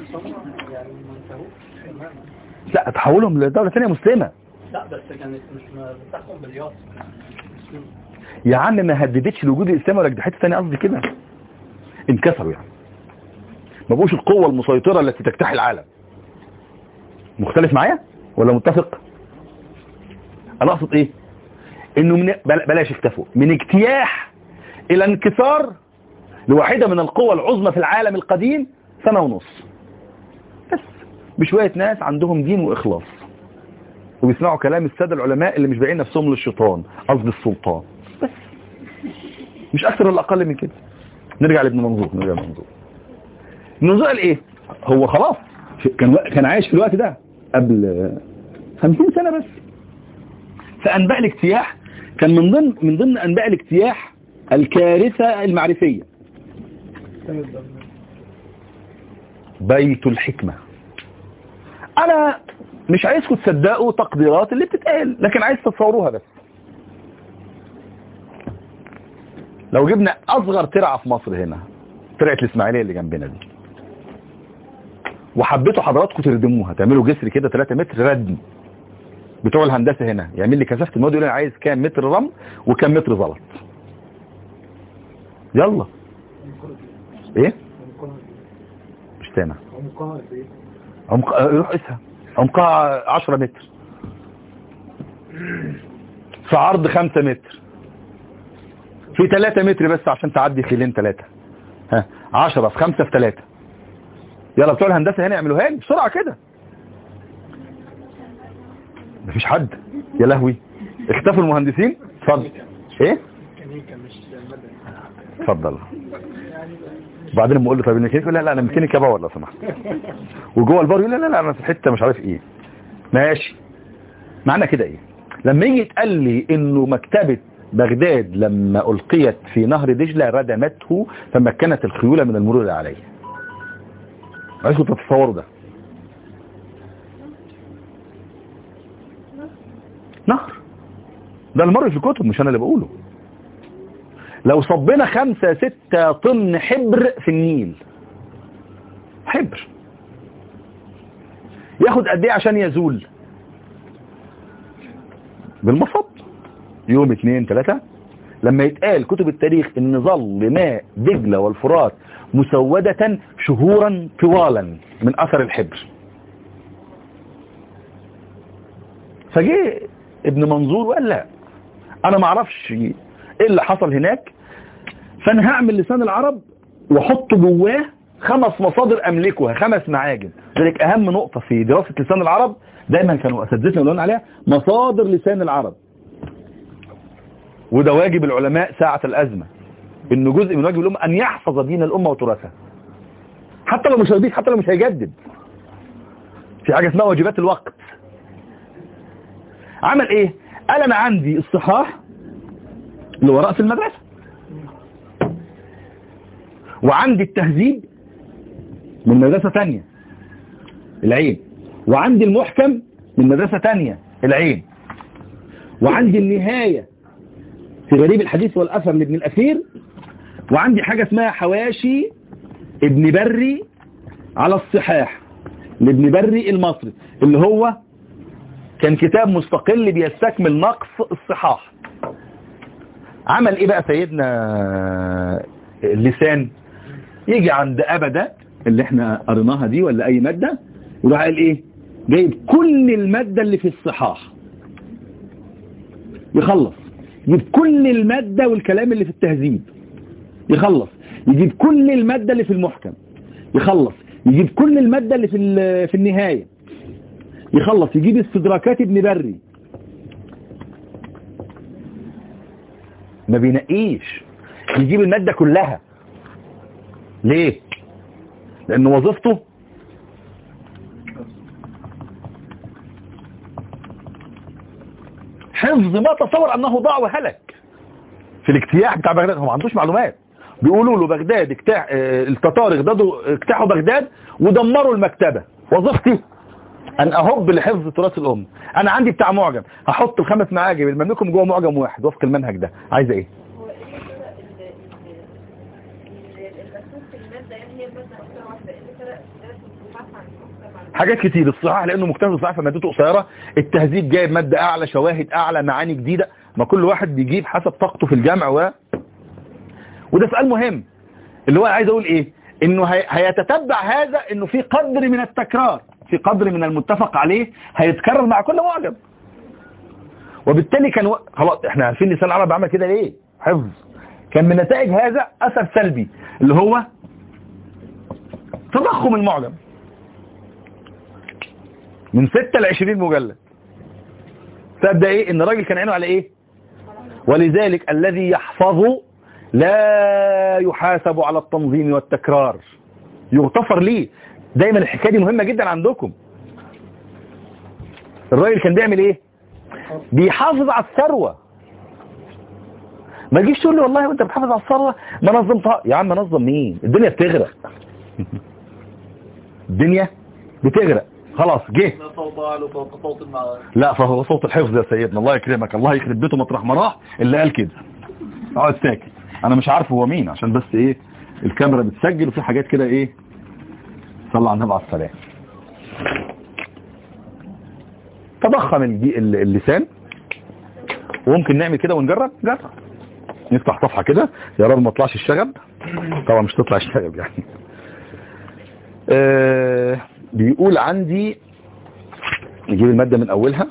لا تحولهم لدولة ثانية مسلمة لا بس كانت مش بتحكم بالياس يا عم ما هددتش لوجود الاسلام ولا جدحت ثاني قصدي كده انكسروا يعني ما بقوش القوة المسيطرة التي تجتاح العالم مختلف معايا ولا متفق انا اقصد ايه انه من بل- بلاش اختفوا من اجتياح الى انكسار لواحدة من القوى العظمى في العالم القديم سنة ونص بس بشوية ناس عندهم دين واخلاص وبيسمعوا كلام السادة العلماء اللي مش بايعين نفسهم للشيطان قصد السلطان بس مش اكثر ولا اقل من كده نرجع لابن منظور نرجع لابن منظور ابن منظور قال ايه هو خلاص كان كان عايش في الوقت ده قبل 50 سنة بس فانباء الاجتياح كان من ضمن من ضمن انباء الاجتياح الكارثة المعرفية بيت الحكمة انا مش عايزكم تصدقوا تقديرات اللي بتتقال لكن عايز تتصوروها بس لو جبنا اصغر ترعة في مصر هنا ترعة الاسماعيلية اللي جنبنا دي وحبيتوا حضراتكم تردموها تعملوا جسر كده 3 متر ردم بتوع الهندسة هنا يعمل لي كثافة المواد يقول لي عايز كام متر رمل وكام متر زلط يلا ايه مش سامع عمق روح قيسها عمقها 10 متر في عرض 5 متر في 3 متر بس عشان تعدي خيلين 3 ها 10 في 5 في 3 يلا بتوع الهندسه هنا يعملوها لي بسرعه كده مفيش حد يا لهوي اختفوا المهندسين اتفضل ايه ميكانيكا مش مدني اتفضل بعدين لما اقول له طب الميكانيكا يقول لا لا انا ميكانيكا باور لو سمحت وجوه البار يقول لا لا لا انا في الحته مش عارف ايه ماشي معنى كده ايه لما يجي يتقال لي انه مكتبه بغداد لما القيت في نهر دجله ردمته فمكنت الخيول من المرور عليه عايزكم تتصوروا ده نهر ده المر في الكتب مش انا اللي بقوله لو صبنا خمسة ستة طن حبر في النيل حبر ياخد قد ايه عشان يزول بالمصب يوم اتنين تلاتة لما يتقال كتب التاريخ ان ظل ماء دجلة والفرات مسودة شهورا طوالا من اثر الحبر فجه ابن منظور وقال لا انا ما اعرفش ايه اللي حصل هناك فانا هعمل لسان العرب واحط جواه خمس مصادر املكها خمس معاجم ذلك اهم نقطة في دراسة لسان العرب دايما كانوا اساتذتنا يقولون عليها مصادر لسان العرب وده واجب العلماء ساعة الازمة انه جزء من واجب الامة ان يحفظ دين الامة وتراثها حتى لو مش هيضيف حتى لو مش هيجدد في حاجة اسمها واجبات الوقت عمل ايه قال انا عندي الصحاح اللي هو رأس المدرسة وعندي التهذيب من مدرسة تانية العين وعندي المحكم من مدرسة تانية العين وعندي النهاية في غريب الحديث والأثر لابن الأثير وعندي حاجة اسمها حواشي ابن بري على الصحاح لابن بري المصري اللي هو كان كتاب مستقل بيستكمل نقص الصحاح عمل ايه بقى سيدنا اللسان يجي عند أبدا اللي احنا قريناها دي ولا اي مادة وراح قال ايه جايب كل المادة اللي في الصحاح يخلص يجيب كل المادة والكلام اللي في التهذيب يخلص يجيب كل المادة اللي في المحكم يخلص يجيب كل المادة اللي في في النهاية يخلص يجيب استدراكات ابن بري ما بينقيش يجيب المادة كلها ليه لان وظيفته حفظ ما تصور انه ضاع وهلك في الاجتياح بتاع بغداد هو ما عندوش معلومات بيقولوا له بغداد اجتاح اه التتار اغدادوا اجتاحوا بغداد ودمروا المكتبة وظيفتي ان اهب لحفظ تراث الام انا عندي بتاع معجم هحط الخمس معاجم المملكهم جوه معجم واحد وفق المنهج ده عايزه ايه هو ايه فرق ال- ال- ال- الاساس في الماده يعني هي الماده نفسها واحده ايه فرق درس الصفحات عن المكتب عن حاجات كتير الصحاح لانه مكتسب صحيح فمادته قصيره التهذيب جايب ماده اعلى شواهد اعلى معاني جديده ما كل واحد بيجيب حسب طاقته في الجمع و وده سؤال مهم اللي هو عايز اقول ايه انه هي... هيتتبع هذا انه في قدر من التكرار في قدر من المتفق عليه هيتكرر مع كل معجم وبالتالي كان و... خلاص احنا عارفين لسان العرب عمل كده ليه حفظ كان من نتائج هذا اثر سلبي اللي هو تضخم المعجم من 6 ل 20 مجلد تبدا ايه ان الراجل كان عينه على ايه ولذلك الذي يحفظ لا يحاسب على التنظيم والتكرار يغتفر ليه دايما الحكايه دي مهمه جدا عندكم الراجل كان بيعمل ايه بيحافظ على الثروه ما تجيش تقول لي والله وانت بتحافظ على الثروه ما نظمتها يا عم نظم مين الدنيا بتغرق الدنيا بتغرق خلاص جه لا صوت أعلى فوق صوت المعارف لا فهو صوت الحفظ يا سيدنا الله يكرمك الله يخرب بيته مطرح ما راح اللي قال كده اقعد ساكت انا مش عارف هو مين عشان بس ايه الكاميرا بتسجل وفي حاجات كده ايه صلى على النبي عليه السلام تضخم الجي- ال- اللسان وممكن نعمل كده ونجرب جرب نفتح صفحة كده يا رب ما طلعش الشغب طبعا مش تطلع الشغب يعني آه بيقول عندي نجيب المادة من أولها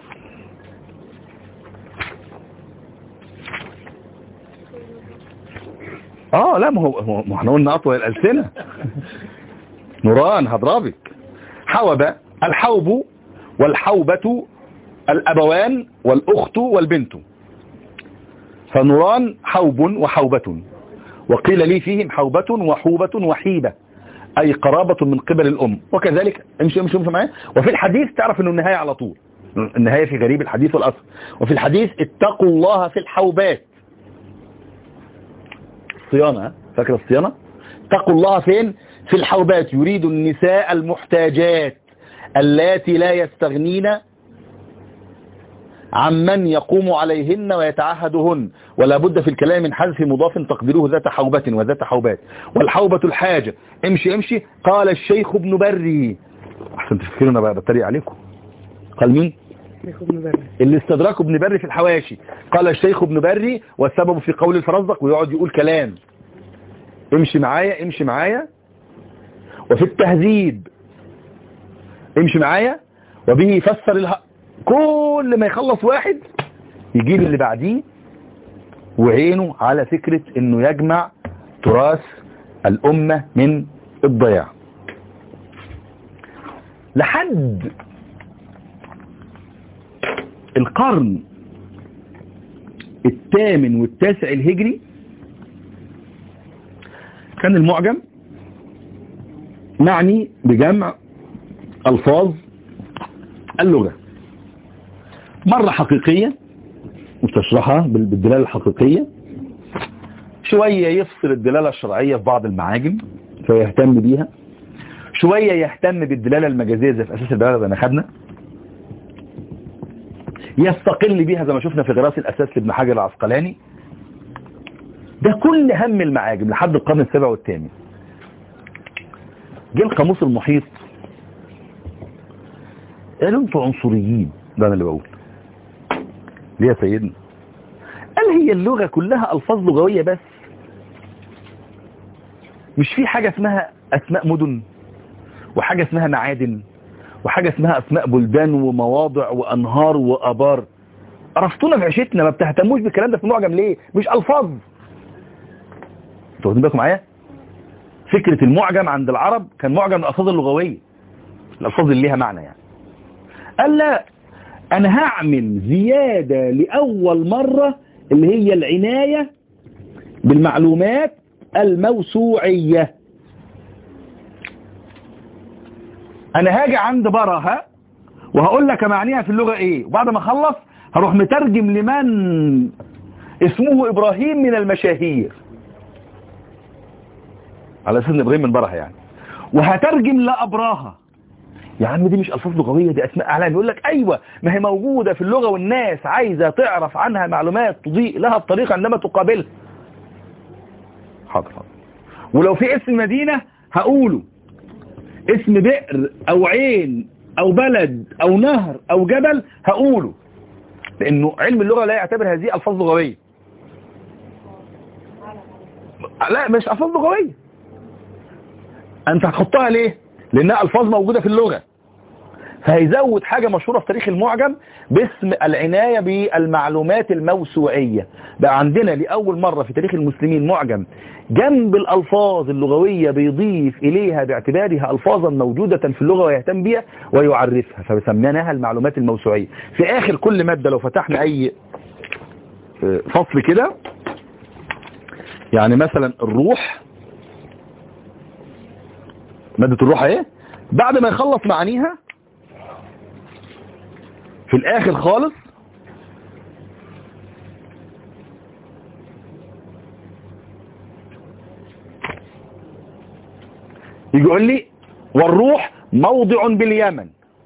اه لا ما هو ما احنا قلنا أطول الألسنة نوران هضربك حوب الحوب والحوبة الأبوان والأخت والبنت فنوران حوب وحوبة وقيل لي فيهم حوبة وحوبة وحيبة أي قرابة من قبل الأم وكذلك امشي امشي امشي معايا وفي الحديث تعرف أنه النهاية على طول النهاية في غريب الحديث والأصل وفي الحديث اتقوا الله في الحوبات الصيانة ها؟ فاكر الصيانة اتقوا الله فين في الحوبات يريد النساء المحتاجات اللاتي لا يستغنين عمن يقوم عليهن ويتعهدهن ولا بد في الكلام من حذف مضاف تقديره ذات حوبة وذات حوبات والحوبة الحاجة امشي امشي قال الشيخ ابن بري احسن تفكروا انا بقى بتريق عليكم قال مين اللي استدركه ابن بري في الحواشي قال الشيخ ابن بري والسبب في قول الفرزدق ويقعد يقول كلام امشي معايا امشي معايا وفي التهذيب امشي معايا وبه يفسر اله... كل ما يخلص واحد يجيب اللي بعديه وعينه على فكرة انه يجمع تراث الامة من الضياع لحد القرن الثامن والتاسع الهجري كان المعجم معني بجمع ألفاظ اللغة مرة حقيقية وتشرحها بال- بالدلالة الحقيقية شوية يفصل الدلالة الشرعية في بعض المعاجم فيهتم بيها شوية يهتم بالدلالة المجازية زي في أساس الدلالة زي ما خدنا يستقل بيها زي ما شفنا في غراس الأساس لابن حجر العسقلاني ده كل هم المعاجم لحد القرن السابع والثامن جه القاموس المحيط قالوا انتوا عنصريين ده انا اللي بقول ليه يا سيدنا قال هي اللغة كلها ألفاظ لغوية بس مش في حاجة اسمها أسماء مدن وحاجة اسمها معادن وحاجة اسمها أسماء بلدان ومواضع وأنهار وأبار عرفتونا في عيشتنا ما بتهتموش بالكلام ده في المعجم ليه مش ألفاظ انتوا واخدين بالكم معايا فكرة المعجم عند العرب كان معجم الألفاظ اللغوية الألفاظ اللي ليها معنى يعني قال لا انا هعمل زيادة لاول مرة اللي هي العناية بالمعلومات الموسوعية انا هاجي عند برهة وهقول لك معنيها في اللغة ايه وبعد ما اخلص هروح مترجم لمن اسمه ابراهيم من المشاهير على اساس ان ابراهيم من برهة يعني وهترجم لابراهة يا عم دي مش الفاظ لغويه دي اسماء اعلام يقول لك ايوه ما هي موجوده في اللغه والناس عايزه تعرف عنها معلومات تضيء لها الطريقه عندما تقابلها حاضر حاضر ولو في اسم مدينه هقوله اسم بئر او عين او بلد او نهر او جبل هقوله لانه علم اللغه لا يعتبر هذه الفاظ لغويه لا مش الفاظ لغويه انت هتحطها ليه لانها الفاظ موجوده في اللغه فهيزود حاجة مشهورة في تاريخ المعجم باسم العناية بالمعلومات الموسوعية بقى عندنا لأول مرة في تاريخ المسلمين معجم جنب الألفاظ اللغوية بيضيف إليها باعتبارها ألفاظا موجودة في اللغة ويهتم بيها ويعرفها فسميناها المعلومات الموسوعية في آخر كل مادة لو فتحنا أي فصل كده يعني مثلا الروح مادة الروح ايه بعد ما يخلص معانيها في الاخر خالص يجي يقول لي والروح موضع باليمن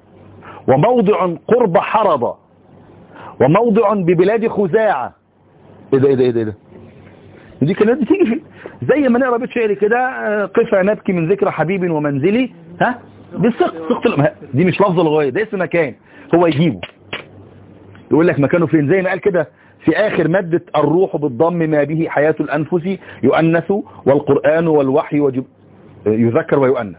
وموضع قرب حرضة وموضع ببلاد خزاعة ايه ده ايه ده ايه ده, إيه ده؟ دي كانت بتيجي في زي ما نقرا بيت شعر كده آه، قفا نبكي من ذكر حبيب ومنزلي ها بالسقط سقط الم- دي مش لفظ لغويه ده اسم مكان هو يجيبه يقول لك مكانه فين زي ما قال كده في آخر مادة الروح بالضم ما به حياة الأنفس يؤنث والقرآن والوحي وجب يذكر ويؤنث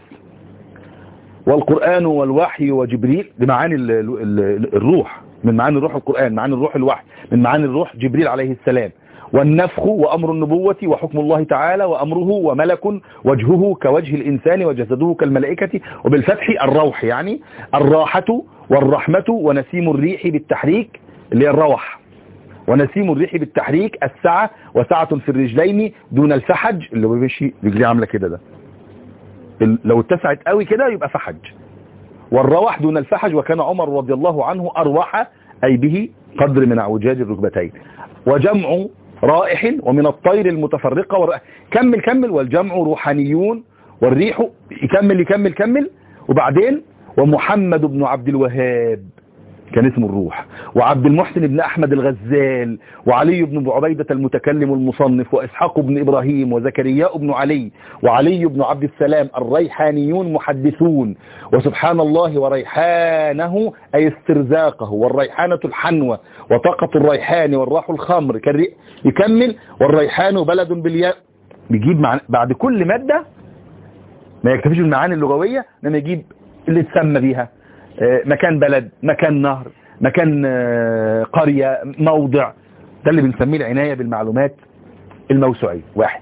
والقرآن والوحي وجبريل دي معاني ال- ال- ال- الروح من معاني الروح القرآن معاني الروح الوحي من معاني الروح جبريل عليه السلام والنفخ وأمر النبوة وحكم الله تعالى وأمره وملك وجهه كوجه الإنسان وجسده كالملائكة وبالفتح الروح يعني الراحة والرحمة ونسيم الريح بالتحريك اللي هي الروح ونسيم الريح بالتحريك السعة وسعة في الرجلين دون الفحج اللي هو بيمشي رجليه عاملة كده ده ال- لو اتسعت قوي كده يبقى فحج والروح دون الفحج وكان عمر رضي الله عنه أروح أي به قدر من اعوجاج الركبتين وجمع رائح ومن الطير المتفرقة والرائح. كمل كمل والجمع روحانيون والريح يكمل يكمل كمل وبعدين ومحمد بن عبد الوهاب كان اسمه الروح وعبد المحسن بن أحمد الغزال وعلي بن أبو عبيدة المتكلم المصنف وإسحاق بن إبراهيم وزكرياء بن علي وعلي بن عبد السلام الريحانيون محدثون وسبحان الله وريحانه أي استرزاقه والريحانة الحنوة وطاقة الريحان والراح الخمر كالري- يكمل والريحان بلد بالياء بيجيب مع... بعد كل مادة ما يكتفيش بالمعاني اللغوية لما يجيب اللي تسمى بيها آه، مكان بلد مكان نهر مكان آه، قرية موضع ده اللي بنسميه العناية بالمعلومات الموسوعية واحد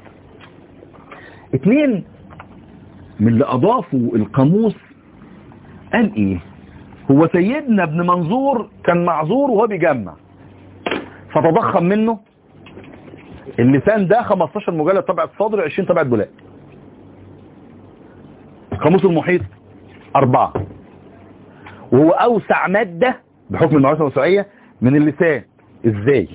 اتنين من اللي اضافوا القاموس قال ايه هو سيدنا ابن منظور كان معذور وهو بيجمع فتضخم منه اللسان ده 15 مجلد طبعة صدر 20 طبعة بولاق القاموس المحيط أربعة وهو أوسع مادة بحكم المعلومات الموسوعية من اللسان إزاي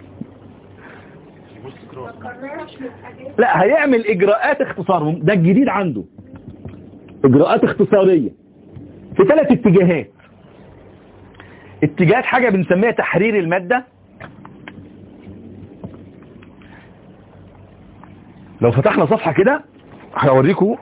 لا هيعمل إجراءات اختصار ده الجديد عنده إجراءات اختصارية في ثلاث اتجاهات اتجاهات حاجة بنسميها تحرير المادة لو فتحنا صفحة كده هوريكم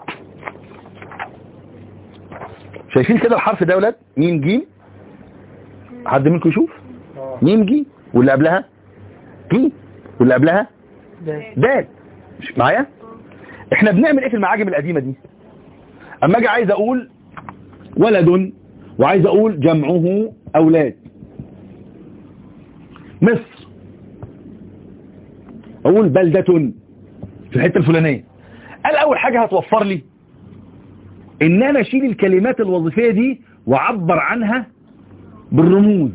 شايفين كده الحرف ده يا ولاد ميم جيم حد منكم يشوف ميم جيم واللي قبلها جيم واللي قبلها دال مش معايا احنا بنعمل ايه في المعاجم القديمة دي اما اجي عايز اقول ولد وعايز اقول جمعه اولاد مصر اقول بلدة في الحتة الفلانية قال اول حاجة هتوفر لي ان انا اشيل الكلمات الوظيفية دي واعبر عنها بالرموز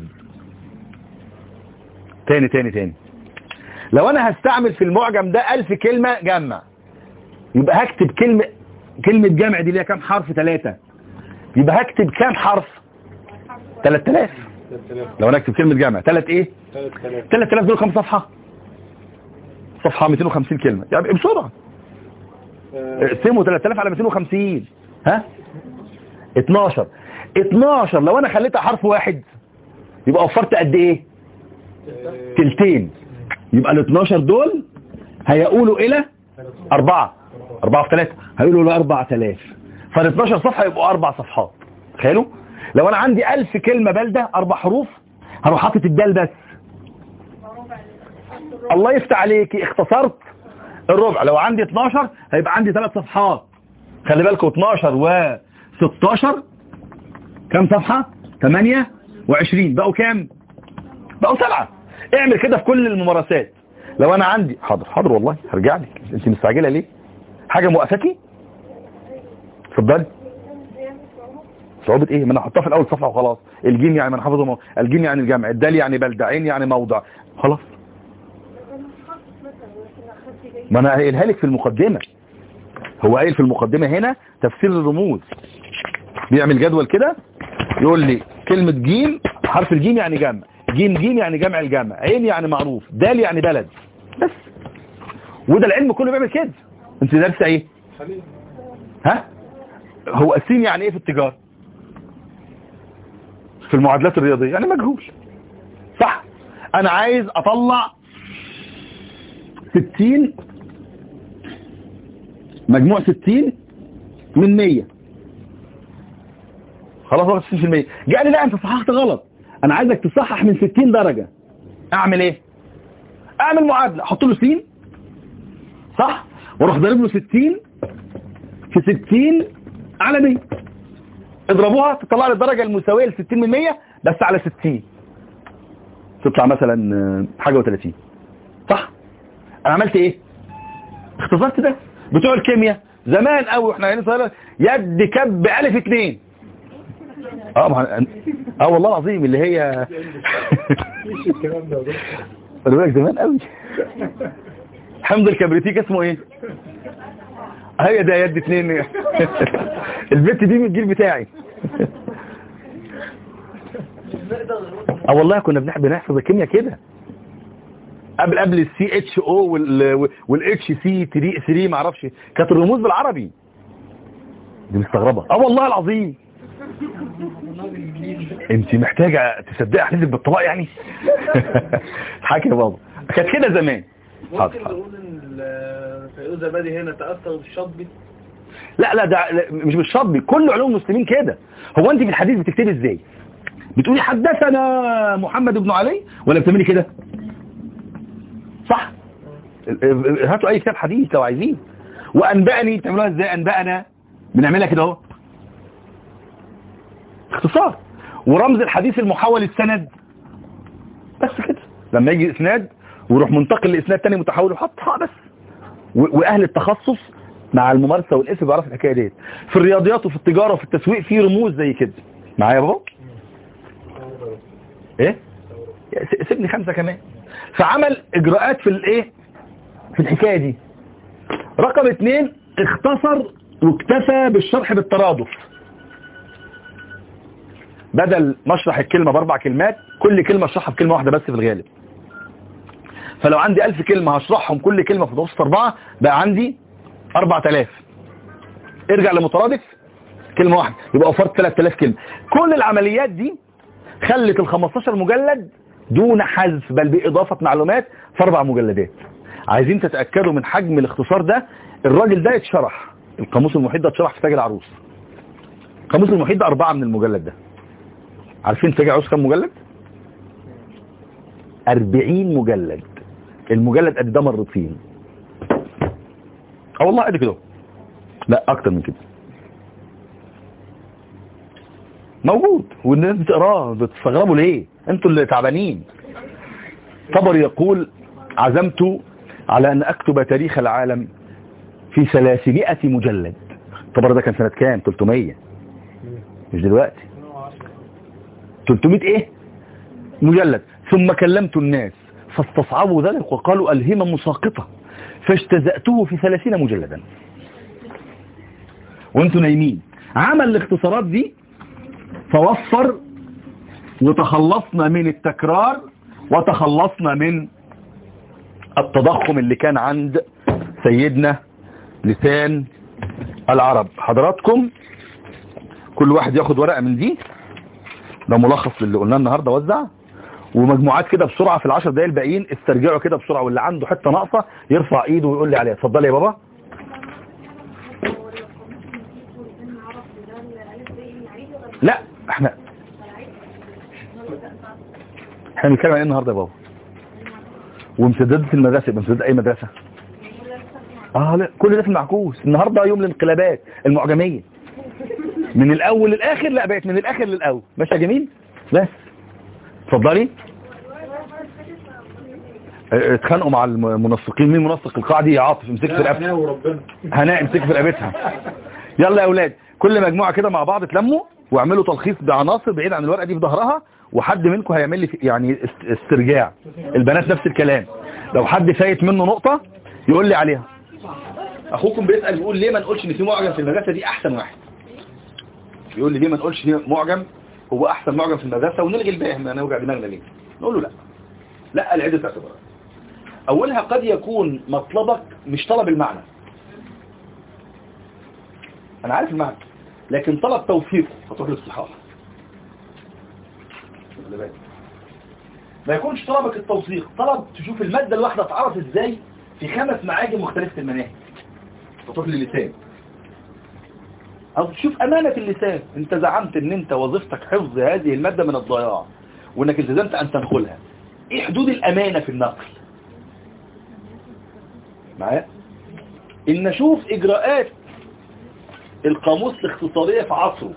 تاني تاني تاني لو انا هستعمل في المعجم ده ألف كلمة جمع يبقى هكتب كلمة كلمة جمع دي ليها كام حرف ثلاثة يبقى هكتب كام حرف 3000 لو انا اكتب كلمة جمع ثلاث ايه 3000 دول كام صفحة صفحة 250 كلمة يعني بسرعة اقسموا 3000 على 250 ها 12 12 لو انا خليتها حرف واحد يبقى وفرت قد ايه تلتين يبقى ال 12 دول هيقولوا الى أربعة أربعة في ثلاثة هيقولوا له 4000 فال 12 صفحة يبقوا أربع صفحات تخيلوا لو أنا عندي 1000 كلمة بلدة أربع حروف هروح حاطط الدال بس الله يفتح عليك اختصرت الربع لو عندي 12 هيبقى عندي ثلاث صفحات خلي بالكم 12 و 16 كم صفحة 28 بقوا كام بقوا سبعة اعمل كده في كل الممارسات لو انا عندي حاضر حاضر والله هرجع لك انت مستعجله ليه حاجه موقفاكي اتفضلي صعوبة ايه ما انا احطها في الاول صفحة وخلاص الجيم يعني من حفظه مو... الجيم يعني الجمع الدال يعني بلدة عين يعني موضع خلاص ما انا قايلها لك في المقدمة هو قايل في المقدمة هنا تفسير الرموز بيعمل جدول كده يقول لي كلمة جيم حرف الجيم يعني جمع جيم جيم يعني جمع الجمع عين يعني معروف دال يعني بلد بس وده العلم كله بيعمل كده انت دارسه ايه ها هو السين يعني ايه في التجارة في المعادلات الرياضية يعني مجهول صح انا عايز اطلع 60 مجموع 60 من 100 خلاص واخد 60% جاء لي لا انت صححت غلط انا عايزك تصحح من 60 درجة اعمل ايه اعمل معادلة احط له سين صح واروح ضارب له 60 في 60 على 100 اضربوها تطلع لي الدرجة المساوية ل 60 من 100 بس على 60 تطلع مثلا آه، حاجة و30 صح انا عملت ايه اختصرت ده بتوع الكيمياء زمان قوي واحنا عينين صغيره يد كب الف اتنين اه ما اه والله العظيم اللي هي خلي بالك زمان قوي حمض الكبريتيك اسمه ايه هي ده يد اتنين البت دي من الجيل بتاعي اه والله كنا بنحب نحفظ الكيمياء كده قبل قبل السي اتش او والاتش سي 3 3 ما اعرفش كانت الرموز بالعربي دي مستغربه اه والله العظيم انت محتاجه تصدقي احلفك بالطلاق يعني حكي يا بابا كانت كده زمان حاضر ممكن حاضر. نقول ان ال- فيروز زبادي هنا تأثر بالشطبي لا لا ده لا، مش بالشطبي كل علوم المسلمين كده هو انت في الحديث بتكتبي ازاي بتقولي حدثنا محمد بن علي ولا بتعملي كده صح هاتوا اي كتاب حديث لو عايزين وانبأني بتعملوها ازاي انبأنا بنعملها كده اهو اختصار ورمز الحديث المحول السند بس كده لما يجي اسناد ويروح منتقل لاسناد تاني متحول وحطها بس و- واهل التخصص مع الممارسه والاسم بيعرف الحكايه ديت في الرياضيات وفي التجاره وفي التسويق في رموز زي كده معايا يا بابا ايه س- سيبني خمسه كمان فعمل اجراءات في الايه في الحكايه دي رقم اتنين اختصر واكتفى بالشرح بالترادف بدل ما اشرح الكلمة باربع كلمات كل كلمة اشرحها بكلمة واحدة بس في الغالب فلو عندي ألف كلمة هشرحهم كل كلمة في متوسط أربعة بقى عندي أربع تلاف ارجع لمترادف كلمة واحدة يبقى وفرت 3000 كلمة كل العمليات دي خلت ال 15 مجلد دون حذف بل بإضافة معلومات في أربع مجلدات عايزين تتأكدوا من حجم الاختصار ده الراجل ده اتشرح القاموس المحيط ده اتشرح في تاج العروس القاموس المحيط ده أربعة من المجلد ده عارفين تاج العروس كم مجلد 40 مجلد المجلد قد ده مرتين اه والله قد كده لا اكتر من كده موجود والناس بتقراه بتستغربوا ليه انتوا اللي تعبانين طبر يقول عزمت على ان اكتب تاريخ العالم في 300 مجلد طبر ده كان سنة كام 300 مش دلوقتي 300 ايه مجلد ثم كلمت الناس فاستصعبوا ذلك وقالوا الهمة مساقطة فاجتزأته في 30 مجلدا وانتوا نايمين عمل الاختصارات دي فوفر وتخلصنا من التكرار وتخلصنا من التضخم اللي كان عند سيدنا لسان العرب حضراتكم كل واحد ياخد ورقة من دي ده ملخص للي قلناه النهاردة وزع ومجموعات كده بسرعة في العشر دقايق الباقيين استرجعوا كده بسرعة واللي عنده حتة ناقصة يرفع ايده ويقول لي عليها اتفضل يا بابا لا احنا احنا بنتكلم عن ايه النهارده يا بابا وامتدادات المدرسه يبقى امتداد اي مدرسه اه لا كل ده في المعكوس النهارده يوم الانقلابات المعجميه من الاول للاخر لا بقت من الاخر للاول ماشي يا جميل بس اتفضلي اه، اتخانقوا مع المنسقين مين منسق القاعه دي يا عاطف امسك في رقبتها وربنا هناء امسك في رقبتها يلا يا اولاد كل مجموعه كده مع بعض اتلموا واعملوا تلخيص بعناصر بعيد عن الورقه دي في ظهرها وحد منكم هيعمل لي في- يعني است- استرجاع البنات نفس الكلام لو حد فايت منه نقطه يقول لي عليها اخوكم بيسال بيقول ليه ما نقولش ان في معجم في المدرسه دي احسن واحد يقول لي ليه ما نقولش في معجم هو احسن معجم في المدرسه ونلغي الباقي ما نوجع دماغنا ليه نقول له لا لا العده اعتبارات اولها قد يكون مطلبك مش طلب المعنى انا عارف المعنى لكن طلب توفيقه فتروح للصحاح خلي بالك. ما يكونش طلبك التوثيق طلب تشوف المادة الواحدة اتعرف ازاي في خمس معاجم مختلفة المناهج فتروح للسان او تشوف امانة اللسان انت زعمت ان انت وظيفتك حفظ هذه المادة من الضياع وانك التزمت ان تنقلها ايه حدود الامانة في النقل معايا ان نشوف اجراءات القاموس الاختصارية في عصره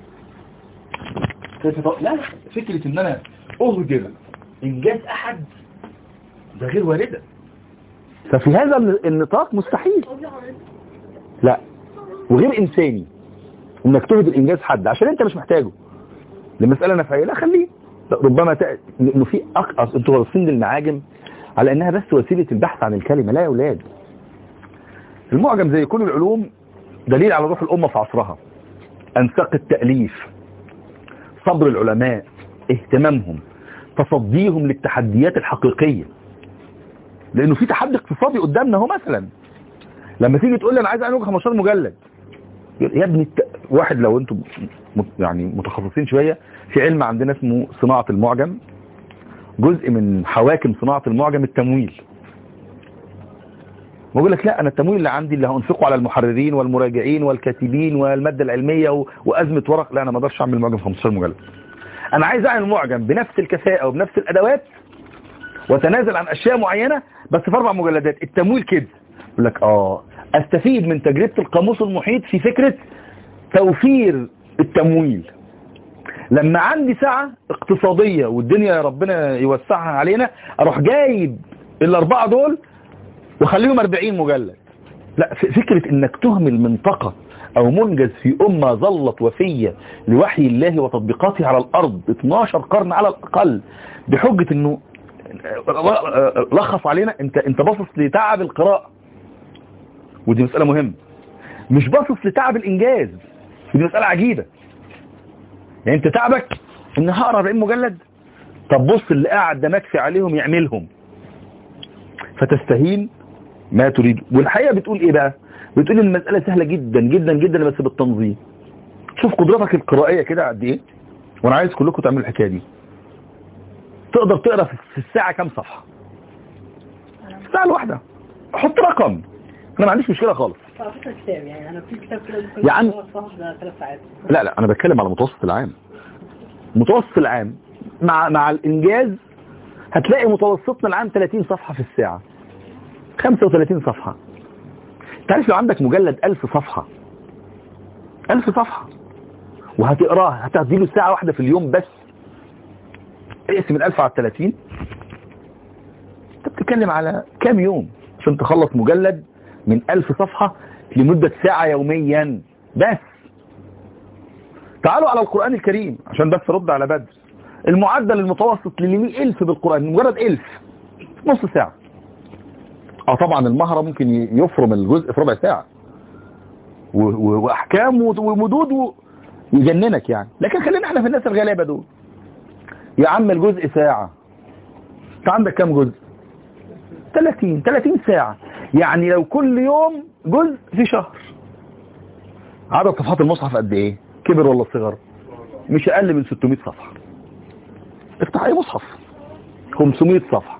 كيف يط- لا لا فكرة ان انا اهجر انجاز احد ده غير واردة ففي هذا النطاق مستحيل لا وغير انساني انك تهدر انجاز حد عشان انت مش محتاجه لمسألة نفعية لا خليه لا، ربما تأتي انه في أق... انتوا واصلين للمعاجم على انها بس وسيلة البحث عن الكلمة لا يا اولاد المعجم زي كل العلوم دليل على روح الأمة في عصرها أنساق التأليف صبر العلماء اهتمامهم تصديهم للتحديات الحقيقية لأنه في تحدي اقتصادي قدامنا هو مثلا لما تيجي تقول لي أنا عايز أعمل 15 مجلد يقول يا ابني الت... واحد لو انتم م- يعني متخصصين شوية في علم عندنا اسمه صناعة المعجم جزء من حواكم صناعة المعجم التمويل بقول لك لا انا التمويل اللي عندي اللي هنفقه على المحررين والمراجعين والكاتبين والمادة العلمية و... وازمة ورق لا انا ما اقدرش اعمل معجم 15 مجلد انا عايز اعمل معجم بنفس الكفاءة وبنفس الادوات وتنازل عن اشياء معينة بس في اربع مجلدات التمويل كده يقول لك اه استفيد من تجربة القاموس المحيط في فكرة توفير التمويل لما عندي ساعة اقتصادية والدنيا يا ربنا يوسعها علينا اروح جايب الاربعة دول وخليهم 40 مجلد لا ف- فكرة انك تهمل منطقة او منجز في امة ظلت وفية لوحي الله وتطبيقاته على الارض 12 قرن على الاقل بحجة انه لخص علينا انت انت باصص لتعب القراءة ودي مسألة مهمة مش باصص لتعب الانجاز ودي مسألة عجيبة يعني انت تعبك ان هقرا 40 مجلد طب بص اللي قاعد ده مكفي عليهم يعملهم فتستهين ما تريد والحقيقة بتقول ايه بقى بتقول ان المسألة سهلة جدا جدا جدا بس بالتنظيم شوف قدرتك القرائية كده قد ايه وانا عايز كلكم تعملوا الحكاية دي تقدر تقرا في الساعة كام صفحة الساعة الواحدة حط رقم انا ما عنديش مشكلة خالص على فكرة كتاب يعني أنا في كتاب كده ممكن يا عم. يقرأه الصفحة ده ثلاث ساعات لا لا انا بتكلم على المتوسط العام المتوسط العام مع مع الانجاز هتلاقي متوسطنا العام 30 صفحة في الساعة 35 صفحة تعرف لو عندك مجلد 1000 صفحة 1000 صفحة وهتقراه هتديله ساعة واحدة في اليوم بس اقسم ال 1000 على 30 انت بتتكلم على كام يوم عشان تخلص مجلد من 1000 صفحة لمدة ساعة يوميا بس تعالوا على القرآن الكريم عشان بس رد على بدر المعدل المتوسط للي ألف بالقرآن مجرد ألف نص ساعة اه طبعا المهرة ممكن ي- يفرم الجزء في ربع ساعة و- و- واحكام و- ومدود و- يجننك يعني لكن خلينا احنا في الناس الغلابة دول يا عم الجزء ساعة انت عندك كام جزء 30 30 ساعة يعني لو كل يوم جزء في شهر عدد صفحات المصحف قد ايه كبر ولا صغر مش اقل من 600 صفحة افتح اي مصحف 500 صفحة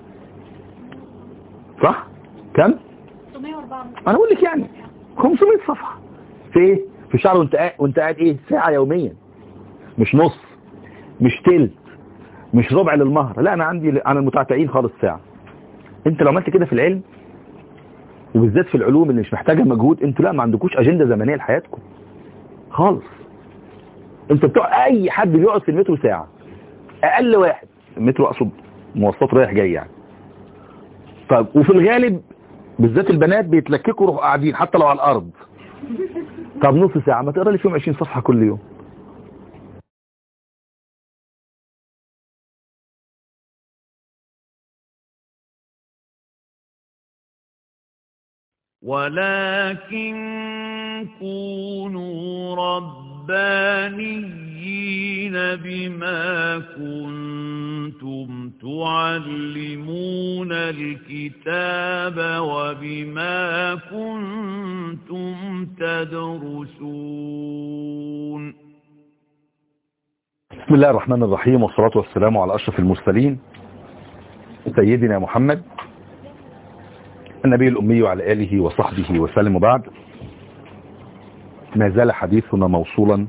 صح كم 604 انا بقول لك يعني 500 صفحة في ايه في شهر وانت قاعد وانت قاعد ايه ساعة يوميا مش نص مش تلت مش ربع للمهر لا انا عندي انا المتعتعين خالص ساعة انت لو عملت كده في العلم وبالذات في العلوم اللي مش محتاجة مجهود انتوا لا ما عندكوش اجندة زمنية لحياتكم خالص انت بتوع اي حد بيقعد في المترو ساعة اقل واحد المترو اقصد مواصلات رايح جاي يعني طيب وفي الغالب بالذات البنات بيتلككوا يروحوا قاعدين حتى لو على الارض طب نص ساعة ما تقرا لي فيهم 20 صفحة كل يوم ولكن كونوا ربانيين بما كنتم تعلمون الكتاب وبما كنتم تدرسون بسم الله الرحمن الرحيم والصلاة والسلام على أشرف المرسلين سيدنا محمد النبي الأمي وعلى آله وصحبه وسلم وبعد ما زال حديثنا موصولا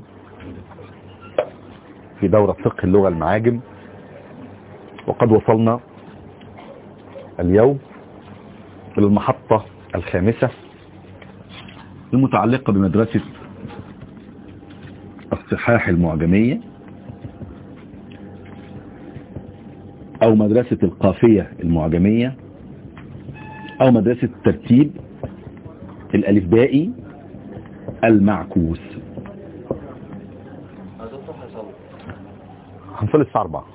في دورة فقه اللغة المعاجم وقد وصلنا اليوم إلى المحطة الخامسة المتعلقة بمدرسة الصحاح المعجمية او مدرسة القافية المعجمية او مدرسة الترتيب الالفبائي المعكوس هنصلي الساعة 4